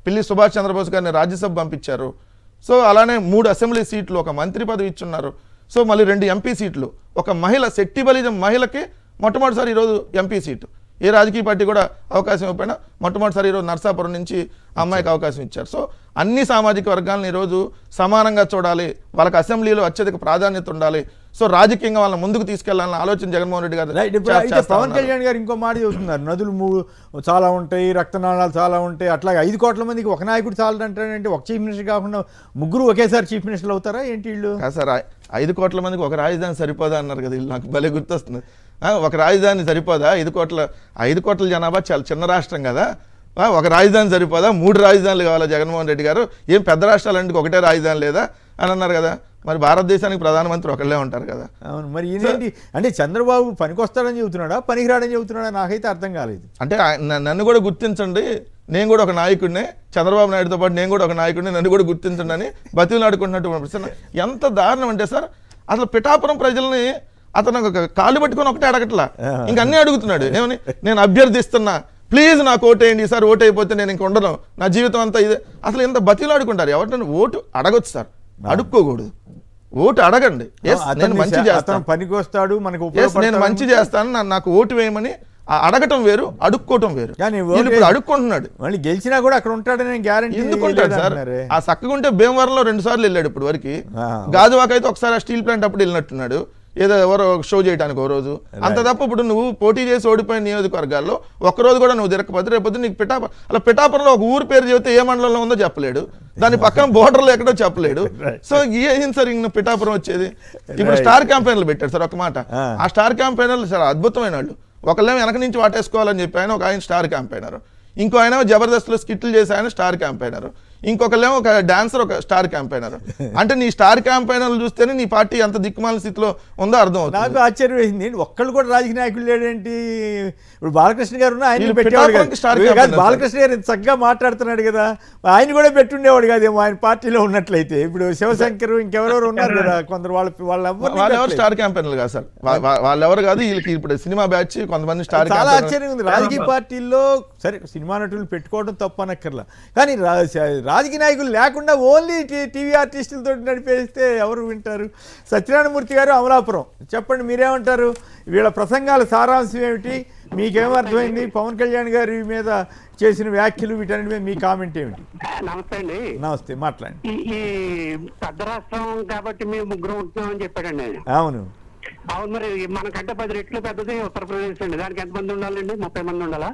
Speaker 7: పిల్లి సుభాష్ చంద్రబోస్ గారిని రాజ్యసభ పంపించారు సో అలానే మూడు అసెంబ్లీ సీట్లు ఒక మంత్రి పదవి ఇచ్చున్నారు సో మళ్ళీ రెండు ఎంపీ సీట్లు ఒక మహిళ శెట్టి బలిజం మహిళకి మొట్టమొదటిసారి ఈరోజు ఎంపీ సీటు ఏ రాజకీయ పార్టీ కూడా అవకాశం ఇవ్వకపోయినా మొట్టమొదటిసారి ఈరోజు నర్సాపురం నుంచి ఆ అమ్మాయికి అవకాశం ఇచ్చారు సో అన్ని సామాజిక వర్గాలను ఈరోజు సమానంగా చూడాలి వాళ్ళకి అసెంబ్లీలో అత్యధిక ప్రాధాన్యత ఉండాలి సో రాజకీయంగా వాళ్ళని ముందుకు తీసుకెళ్లాలని ఆలోచన జగన్మోహన్ రెడ్డి గారు
Speaker 1: రైట్ ఇప్పుడు
Speaker 7: చే-
Speaker 1: అయితే
Speaker 7: చేస్తా
Speaker 1: పవన్
Speaker 7: ఉన్నారు.
Speaker 1: కళ్యాణ్ గారు ఇంకో మాట చెబుతున్నారు నదులు మూడు చాలా ఉంటాయి రక్తనాళాలు చాలా ఉంటాయి అట్లాగే ఐదు కోట్ల మందికి ఒక నాయకుడు చాలంటారంటే ఒక చీఫ్ మినిస్టర్ కాకుండా ముగ్గురు ఒకేసారి చీఫ్ మినిస్టర్లు అవుతారా ఏంటి వీళ్ళు
Speaker 7: కాదు సార్ ఐ- ఐదు కోట్ల మందికి ఒక రాజధాని సరిపోదా అన్నారు కదా వీళ్ళు నాకు భలే గుర్తొస్తుంది ఆ, ఒక రాజధాని సరిపోదా ఐదు కోట్ల ఐదు కోట్ల జనాభా చాలా చిన్న రాష్ట్రం కదా ఆ, ఒక రాజధాని సరిపోదా మూడు రాజధానులు కావాలా జగన్మోహన్ రెడ్డి గారు ఏం పెద్ద రాష్ట్రాలంటే ఒకటే రాజధాని లేదా అని అన్నారు కదా మరి భారతదేశానికి ప్రధానమంత్రి ఒకళ్ళే ఉంటారు కదా
Speaker 1: అవును మరి ఈయనేంటి అంటే చంద్రబాబు పనికొస్తాడని చెబుతున్నాడా పనికిరాడని చెబుతున్నాడా నాకైతే అర్థం కాలేదు
Speaker 7: అంటే ఆయ- న- నన్ను కూడా గుర్తించండి నేను కూడా ఒక నాయకుడిని చంద్రబాబు నాయుడుతో పాటు నేను కూడా ఒక నాయకుడిని నన్ను కూడా గుర్తించండి అని బతిలాడుకుంటున్నట్టు ప్రశ్న ఎంత దారుణం అంటే సార్ అసలు పిఠాపురం ప్రజల్ని అతను ఒక కాళ్ళు పట్టుకొని ఒకటే అడగట్లా ఇంక అన్నీ అడుగుతున్నాడు ఏమని నేను అభ్యర్థిస్తున్నా ప్లీజ్ నాకు ఓటేయండి ఈసారి ఓటు అయిపోతే నేను ఇంక ఉండను నా జీవితం అంతా ఇదే అసలు ఎంత బతిలాడుకుంటారు ఎవరిని ఓటు అడగొచ్చు సార్ అడుక్కోకూడదు ఓటు అడగండి Yes,
Speaker 1: అతన్ని
Speaker 7: నేను మంచి
Speaker 1: అతను
Speaker 7: చేస్తాను
Speaker 1: పనికొస్తాడు మనకు
Speaker 7: ఎస్ నేను
Speaker 1: ఉపయోగపడతాడు
Speaker 7: మంచి చేస్తాను నన్ను నాకు ఓటు వేయమని ఆ అడగటం వేరు అడుక్కోవటం వేరు
Speaker 1: కానీ
Speaker 7: వీళ్ళు ఇప్పుడు
Speaker 1: ఓటే-
Speaker 7: అడుక్కుంటున్నాడు
Speaker 1: మళ్ళీ గెలిచినా కూడా అక్కడ ఉంటాడని గ్యారంటీ
Speaker 7: ఎందుకు ఉంటాడు సార్ ఆ సక్కగుంటే భీమవరంలో రెండు సార్లు వెళ్ళాడు ఇప్పుడు వరకు
Speaker 1: ఆ.
Speaker 7: గాజువాక అయితే ఒకసారి ఆ స్టీల్ ప్లాంట్ అప్పుడు వెళ్ళినట్టున్నాడు ఏదో ఎవరో షో చేయడానికి ఓ రోజు అంత తప్ప ఇప్పుడు నువ్వు పోటీ చేసి ఓడిపోయిన నియోజకవర్గాల్లో ఒక్క రోజు కూడా నువ్వు తిరగకపోతే రేపొద్దు నీకు పిఠాపురం అలా పిఠాపురంలో ఒక ఊరు పేరు చెబితే ఏ మండలంలో ఉందో చెప్పలేడు దాని పక్కన బోర్డర్లో ఎక్కడో చెప్పలేడు సో ఏం సార్ ఇంక పిఠాపురం వచ్చేది ఇప్పుడు స్టార్ క్యాంపెయిన్లు పెట్టాడు సార్ ఒక మాట
Speaker 1: ఆ.
Speaker 7: ఆ స్టార్ క్యాంపెయినర్లు చాలా అద్భుతమైన వాళ్ళు ఒకళ్ళేమో వెనక నుంచి వాటేసుకోవాలని చెప్పి ఆయన ఒక ఆయన స్టార్ క్యాంపెయినర్ ఇంకో ఆయన జబర్దస్త్లో స్కిట్లు చేసి ఆయన స్టార్ క్యాంపెయినర్ ఇంకొకళ్ళేమో ఒక డాన్సర్ ఒక స్టార్ క్యాంపెయినర్ అంటే నీ స్టార్ క్యాంపెయినర్లు చూస్తేనే నీ పార్టీ అంత దిక్కుమాల స్థితిలో ఉందో అర్థం అవుతుంది
Speaker 1: నాకు ఆశ్చర్యం వేసింది ఒక్కళ్ళు కూడా రాజకీయ నాయకులు లేడేంటి ఇప్పుడు బాలకృష్ణ గారు ఉన్న ఆయన
Speaker 7: వీళ్ళు
Speaker 1: పెట్టేవాడు
Speaker 7: పిఠాపురంకి స్టార్
Speaker 1: కాదు.
Speaker 7: క్యాంప్
Speaker 1: కాదు,
Speaker 7: అన్నారు
Speaker 1: బాలకృష్ణ గారు ఇంత చక్కగా మాట్లాడుతున్నాడు కదా ఆయన కూడా పెట్టుండేవాడు కాదేమో ఆయన పార్టీలో ఉన్నట్లయితే ఇప్పుడు శివశంకర్ ఇంకెవరెవరు ఉన్నారు కదా కొందరు వాళ్ళ వాళ్ళ
Speaker 7: వాళ్ళు ఎవరు స్టార్ క్యాంపెయినర్లు కాదు సార్ వా- వా- వాళ్ళు ఎవరు కాదు వీళ్ళకి ఇప్పుడు సినిమా బ్యాచ్ కొంతమంది స్టార్
Speaker 1: చాలా
Speaker 7: క్యాంపెయినర్
Speaker 1: ఆశ్చర్యం ఉంది రాజకీయ పార్టీల్లో సరే సినిమా నటులు పెట్టుకోవడం తప్పు అనక్కర్లా కానీ రా- రాజకీయ నాయకులు లేకుండా ఓన్లీ టీవీ ఆర్టిస్టులతో నడిపేస్తే ఎవరు వింటారు సత్యనారాయణమూర్తి గారు అమలాపురం చెప్పండి మీరేమంటారు వీళ్ళ ప్రసంగాల సారాంశం ఏమిటి మీకేం అర్థమైంది పవన్ కళ్యాణ్ గారి మీద చేసిన వ్యాఖ్యలు వీటన్నిటి మీద మీ కామెంట్ ఏమిటి
Speaker 8: నమస్తే అండి
Speaker 1: నమస్తే మాట్లాడండి
Speaker 8: ఈ ఈ పెద్ద రాష్ట్రం కాబట్టి మేము ముగ్గురు ఉంటున్నామని చెప్పాడండి ఆయన
Speaker 1: అవును
Speaker 8: అవును మరి మనకంటే పది రెట్లు పెద్దది ఉత్తరప్రదేశ్ అండి దానికి ఎంతమంది ఉండాలండి ముప్పై మంది ఉండాలా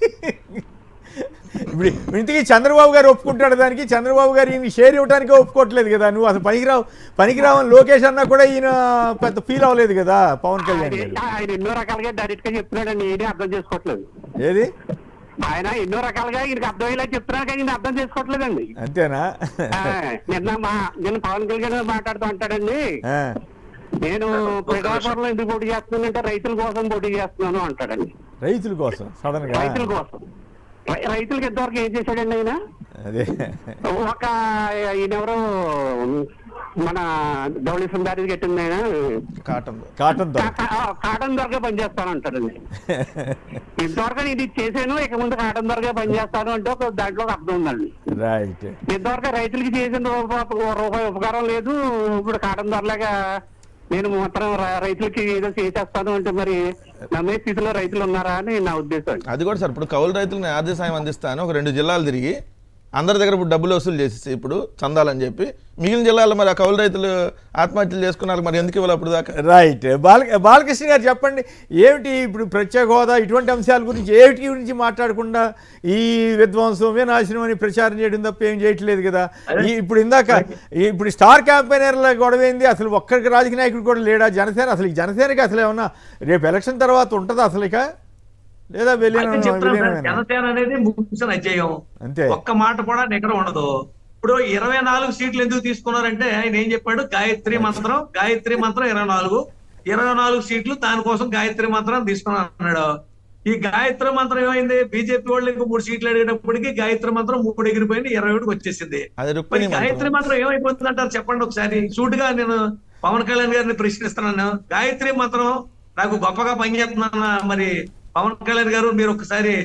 Speaker 1: ఇప్పుడు ఇంతకీ చంద్రబాబు గారు ఒప్పుకుంటాడు దానికి చంద్రబాబు గారు ఈయన షేర్ ఇవ్వడానికి ఒప్పుకోవట్లేదు కదా నువ్వు అసలు పనికిరావు పనికిరావని లోకేష్ అన్నా కూడా ఈయన పెద్ద ఫీల్ అవ్వలేదు కదా పవన్ కళ్యాణ్
Speaker 8: ఆయన
Speaker 1: గారు
Speaker 8: ఆయన ఎన్నో రకాలుగా డైరెక్ట్ గా చెప్తున్నాడండి ఈయన అర్థం చేసుకోవట్లేదు
Speaker 1: ఏది
Speaker 8: ఆయన ఎన్నో రకాలుగా ఈయనకి అర్థమయ్యేలా చెప్తున్నాడు కానీ ఈయన అర్థం చేసుకోవట్లేదండి
Speaker 1: అంతేనా
Speaker 8: ఆ, నిన్న మా నిన్న పవన్ కళ్యాణ్ గారు మాట్లాడుతూ అంటాడండి
Speaker 1: ఆ,
Speaker 8: నేను ప్రజాపురంలో ఎందుకు పోటీ చేస్తున్నానంటే రైతుల కోసం పోటీ చేస్తున్నాను అంటాడండి
Speaker 1: రైతుల కోసం సడన్ గా
Speaker 8: రైతుల కోసం రై- రైతులకి ఎంతవరకు ఏం చేశాడండి ఆయన
Speaker 1: అదే
Speaker 8: ఒక ఈయన ఎవరో మన ధవళి సుందారి కట్టింది ఆయన
Speaker 7: కాటన్
Speaker 1: కాటన్ తో
Speaker 8: కా- కా- కాటన్ దొరగా పనిచేస్తాను అంటాడండి ఇంతవరకు నేను ఇది చేశాను ఇక ముందు కాటన్ దొరగా పనిచేస్తాను అంటే ఒక దాంట్లో ఒక అర్థం ఉందండి
Speaker 1: రైట్
Speaker 8: ఇంతవరకు రైతులకి చేసిన రూపాయి రూపాయి ఉపకారం లేదు ఇప్పుడు కాటన్ ధరలాగా నేను మాత్రం ర- రైతులకి ఏదో చేసేస్తాను అంటే మరి నమ్మే స్థితిలో రైతులు ఉన్నారా అని నా ఉద్దేశం
Speaker 7: అది కూడా సార్ ఇప్పుడు కౌలు రైతులకు ఆర్థిక సాయం అందిస్తాను ఒక రెండు జిల్లాలు తిరిగి అందరి దగ్గర ఇప్పుడు డబ్బులు వసూలు చేసేసి ఇప్పుడు చందాలని చెప్పి మిగిలిన జిల్లాలో మరి ఆ కౌలు రైతులు ఆత్మహత్యలు చేసుకున్నారు మరి ఎందుకు ఇవ్వాలి అప్పుడు దాకా
Speaker 1: రైట్ బాల బాలకృష్ణ గారు చెప్పండి ఏమిటి ఇప్పుడు ప్రత్యేక హోదా ఇటువంటి అంశాల గురించి ఏమిటి గురించి మాట్లాడకుండా ఈ విధ్వంసమే నాశనం అని ప్రచారం చేయడం తప్ప ఏం చేయట్లేదు కదా ఈ ఇప్పుడు ఇందాక ఈ- ఇప్పుడు స్టార్ క్యాంపెయినర్ల గొడవ ఏంది అసలు ఒక్కరికి రాజకీయ నాయకుడు కూడా లేడా జనసేన అసలు ఈ జనసేనకి అసలు ఏమన్నా రేపు ఎలక్షన్ తర్వాత ఉంటుందా అసలు ఇక లేదా
Speaker 2: అయితే చెప్తాను సార్,
Speaker 1: విలీనమేనా
Speaker 2: జనసేన అనేది ముగిసిన అధ్యాయం
Speaker 1: అంతే
Speaker 2: ఒక్క మాట కూడా నికరం ఉండదు ఇప్పుడు ఇరవై నాలుగు సీట్లు ఎందుకు తీసుకున్నారంటే ఆయన ఏం చెప్పాడు గాయత్రి మంత్రం గాయత్రి మంత్రం ఇరవై నాలుగు ఇరవై నాలుగు సీట్లు దానికోసం గాయత్రి మంత్రం తీసుకున్నాను అన్నాడు ఈ గాయత్రి మంత్రం ఏమైంది బీజేపీ వాళ్ళు ఇంకో మూడు సీట్లు అడిగేటప్పటికి గాయత్రి మంత్రం మూడు ఎగిరిపోయింది ఇరవై ఒకటికి వచ్చేసింది
Speaker 7: అది
Speaker 2: మరి
Speaker 7: రుక్మిణి
Speaker 2: గాయత్రి
Speaker 7: మంత్రం.
Speaker 2: మంత్రం ఏమైపోతుంది అంటారు చెప్పండి ఒకసారి సూటిగా నేను పవన్ కళ్యాణ్ గారిని ప్రశ్నిస్తున్నాను గాయత్రి మంత్రం నాకు గొప్పగా పనిచేస్తుందన్న మరి పవన్ కళ్యాణ్ గారు మీరు ఒకసారి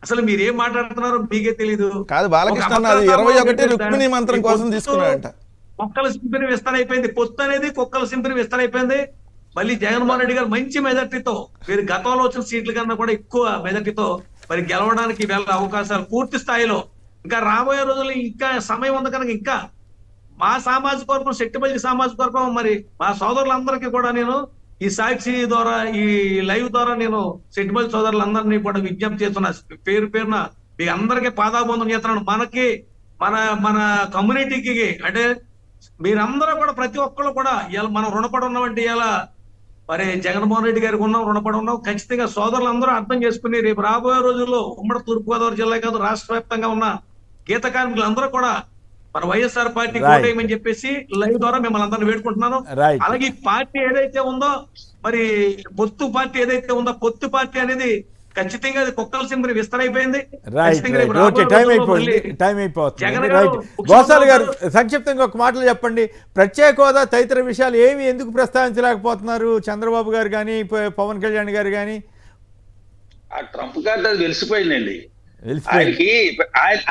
Speaker 2: అసలు మీరు ఏం మాట్లాడుతున్నారో మీకే తెలీదు
Speaker 7: కాదు బాలకృష్ణ
Speaker 2: ఒక
Speaker 7: అన్న అది ఇరవై ఒకటి
Speaker 2: అబద్ధాలు
Speaker 7: రుక్మిణి మంత్రం
Speaker 2: ఈ
Speaker 7: కోసం
Speaker 2: పొత్తు
Speaker 7: తీసుకున్నాడంట
Speaker 2: కుక్కల సింపిని విస్తరైపోయింది పొత్తు అనేది కుక్కల సింపిని విస్తరైపోయింది మళ్ళీ జగన్మోహన్ రెడ్డి గారు మంచి మెజార్టీతో మీరు గతంలో వచ్చిన సీట్ల కన్నా కూడా ఎక్కువ మెజార్టీతో మరి గెలవడానికి వెళ్ళ అవకాశాలు పూర్తి స్థాయిలో ఇంకా రాబోయే రోజుల్లో ఇంకా సమయం ఉంది కనుక ఇంకా మా సామాజిక వర్గం శక్తిపల్లి సామాజిక వర్గం మరి మా సోదరులందరికీ కూడా నేను ఈ సాక్షి ద్వారా ఈ లైవ్ ద్వారా నేను శెట్టిపల్లి సోదరులందరినీ కూడా విజ్ఞప్తి చేస్తున్నా పేరు పేరున మీ అందరికీ పాదాబంధం చేస్తున్నాను మనకి మన మన కమ్యూనిటీకి అంటే మీరందరూ కూడా ప్రతి ఒక్కళ్ళు కూడా ఇలా మనం రుణపడి ఉన్నామంటే ఇలా మరి జగన్మోహన్ రెడ్డి గారికి ఉన్నాం రుణపడి ఉన్నాం ఖచ్చితంగా సోదరులందరూ అర్థం చేసుకుని రేపు రాబోయే రోజుల్లో ఉమ్మడి తూర్పుగోదావరి జిల్లా కాదు రాష్ట్ర వ్యాప్తంగా ఉన్న గీత కార్మికులందరూ కూడా మన వైఎస్ఆర్ పార్టీ
Speaker 1: Right.
Speaker 2: కోటేయమని చెప్పేసి లైవ్ ద్వారా మిమ్మల్ని అందరిని వేడుకుంటున్నాను
Speaker 1: Right.
Speaker 2: అలాగే ఈ పార్టీ ఏదైతే ఉందో మరి పొత్తు పార్టీ ఏదైతే ఉందో పొత్తు పార్టీ అనేది ఖచ్చితంగా అది కుక్కల సింబరి విస్తరైపోయింది
Speaker 1: రైట్
Speaker 2: ఖచ్చితంగా రేపు
Speaker 1: రైట్ ఓకే
Speaker 2: రాబోయే
Speaker 1: టైం
Speaker 2: రోజుల్లో
Speaker 1: అయిపోయింది
Speaker 2: మళ్ళీ
Speaker 1: టైం అయిపోతుంది
Speaker 2: జగన్ గారు
Speaker 1: రైట్
Speaker 2: ముఖ్యమంత్రి
Speaker 1: గోసాల్ గారు
Speaker 2: గారు-
Speaker 1: సంక్షిప్తంగా ఒక మాటలు చెప్పండి ప్రత్యేక హోదా తదితర విషయాలు ఏమి ఎందుకు ప్రస్తావించలేకపోతున్నారు చంద్రబాబు గారు కానీ ప- పవన్ కళ్యాణ్ గారు కానీ
Speaker 5: ఆ ట్రంప్ కార్డు అది వెలిసిపోయిందండి
Speaker 1: తెలిసిపోయింది
Speaker 5: ఆయనకి ఆయన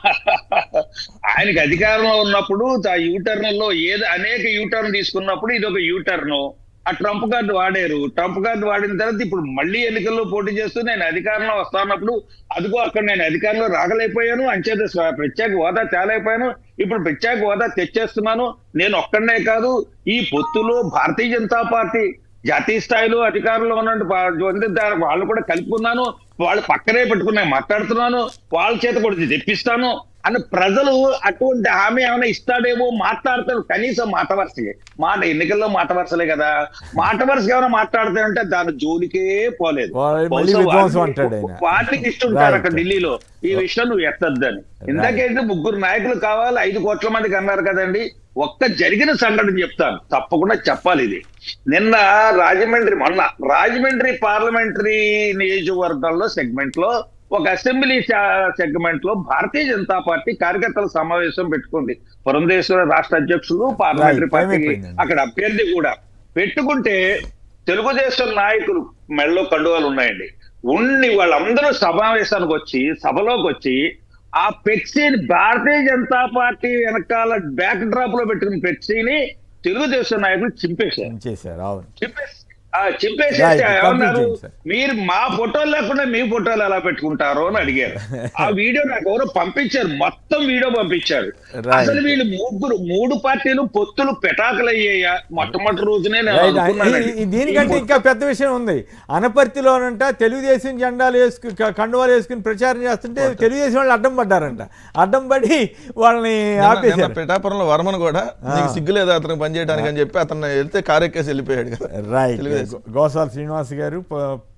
Speaker 5: ఆయనకి అధికారంలో ఉన్నప్పుడు ఆ యూటర్న్ లో ఏదో అనేక యూటర్న్ తీసుకున్నప్పుడు ఇది ఒక యూటర్న్ ఆ ట్రంప్ కార్డు వాడారు ట్రంప్ కార్డు వాడిన తర్వాత ఇప్పుడు మళ్ళీ ఎన్నికల్లో పోటీ చేస్తూ నేను అధికారంలో వస్తానప్పుడు అదిగో అక్కడ నేను అధికారంలో రాగలేకపోయాను అంచేత స్వ- ప్రత్యేక హోదా తేలేకపోయాను ఇప్పుడు ప్రత్యేక హోదా తెచ్చేస్తున్నాను నేను ఒక్కడనే కాదు ఈ పొత్తులో భారతీయ జనతా పార్టీ జాతీయ స్థాయిలో అధికారంలో ఉన్నట్టు వాళ్ళు కూడా కలుపుకున్నాను వాళ్ళు పక్కనే పెట్టుకుని నేను మాట్లాడుతున్నాను వాళ్ళ చేత కూడా ఇది తెప్పిస్తాను అని ప్రజలు అటువంటి హామీ ఏమైనా ఇస్తాడేమో మాట్లాడతారు కనీసం మాట వరుసకి మాట ఎన్నికల్లో మాట వరుసలే కదా మాట వరుసకి ఏమైనా మాట్లాడతారంటే దాని జోలికే పోలేదు
Speaker 1: వాళ్ళు మళ్ళీ
Speaker 5: బహుశా
Speaker 1: విధ్వంసం
Speaker 5: వాళ్ళు
Speaker 1: అంటాడు ఆయన.
Speaker 5: పార్టీకి ఇస్తుంటారు అక్కడ
Speaker 1: Right.
Speaker 5: ఢిల్లీలో ఈ విషయం నువ్వు ఎత్తద్దని ఇందాకేంటి ముగ్గురు నాయకులు కావాలి ఐదు కోట్ల మందికి అన్నారు కదండి ఒక్క జరిగిన సంఘటన చెప్తాను తప్పకుండా చెప్పాలి ఇది నిన్న రాజమండ్రి మొన్న రాజమండ్రి పార్లమెంటరీ నియోజకవర్గంలో సెగ్మెంట్ లో ఒక అసెంబ్లీ సెగ్మెంట్ లో భారతీయ జనతా పార్టీ కార్యకర్తల సమావేశం పెట్టుకుంది పురంధేశ్వర రాష్ట్ర అధ్యక్షులు పార్లమెంటరీ
Speaker 1: Right. Time
Speaker 5: పార్టీ
Speaker 1: అయిపోయిందండి.
Speaker 5: అక్కడ అభ్యర్థి కూడా పెట్టుకుంటే తెలుగుదేశం నాయకులు మెళ్ళలో కండువాలు ఉన్నాయండి ఉండి వాళ్ళందరూ సమావేశానికి వచ్చి సభలోకి వచ్చి ఆ పెప్సీని భారతీయ జనతా పార్టీ వెనకాల బ్యాక్ డ్రాప్ లో పెట్టుకున్న పెప్సీని తెలుగుదేశం నాయకులు చింపేశారు
Speaker 1: చేశారు అవును
Speaker 5: చింపేసి ఆ, చింపేసి
Speaker 1: Right,
Speaker 5: ఏమన్నారు
Speaker 1: complete చేయండి, sir.
Speaker 5: మీరు మా ఫోటోలు లేకుండా మీ ఫోటోలు ఎలా పెట్టుకుంటారో అని అడిగారు ఆ వీడియో నాకు ఎవరో పంపించారు మొత్తం వీడియో పంపించారు
Speaker 1: Right.
Speaker 5: అసలు వీళ్ళు ముగ్గురు మూడు పార్టీలు పొత్తులు పెటాకులయ్యాయా మొట్టమొదటి రోజునే నేను
Speaker 1: రైట్
Speaker 5: అనుకున్నానండి.
Speaker 1: ఈ- ఈ- దీనికంటే ఇంకా పెద్ద విషయం ఉంది అనపర్తిలోనంట తెలుగుదేశం జెండాలు వేసుకు క- కండువాలు వేసుకుని ప్రచారం చేస్తుంటే తెలుగుదేశం వాళ్ళు అడ్డం పడ్డారంట అడ్డం పడి వాళ్ళని
Speaker 7: నిన్న- నిన్న
Speaker 1: ఆపేశారు
Speaker 7: పిఠాపురంలో వర్మను కూడా నీకు సిగ్గు లేదా అతనికి పనిచేయడానికి అని చెప్పి అతను వెళ్తే కారెక్కేసి వెళ్ళిపోయాడు కదా
Speaker 1: రైట్
Speaker 7: తెలుగుదేశం.
Speaker 1: గోసాల శ్రీనివాస్ గారు ప-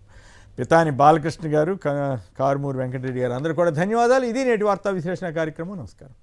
Speaker 1: పితాని బాలకృష్ణ గారు క- కారుమూరు వెంకటరెడ్డి గారు అందరూ కూడా ధన్యవాదాలు ఇది నేటి వార్తా విశ్లేషణ కార్యక్రమం నమస్కారం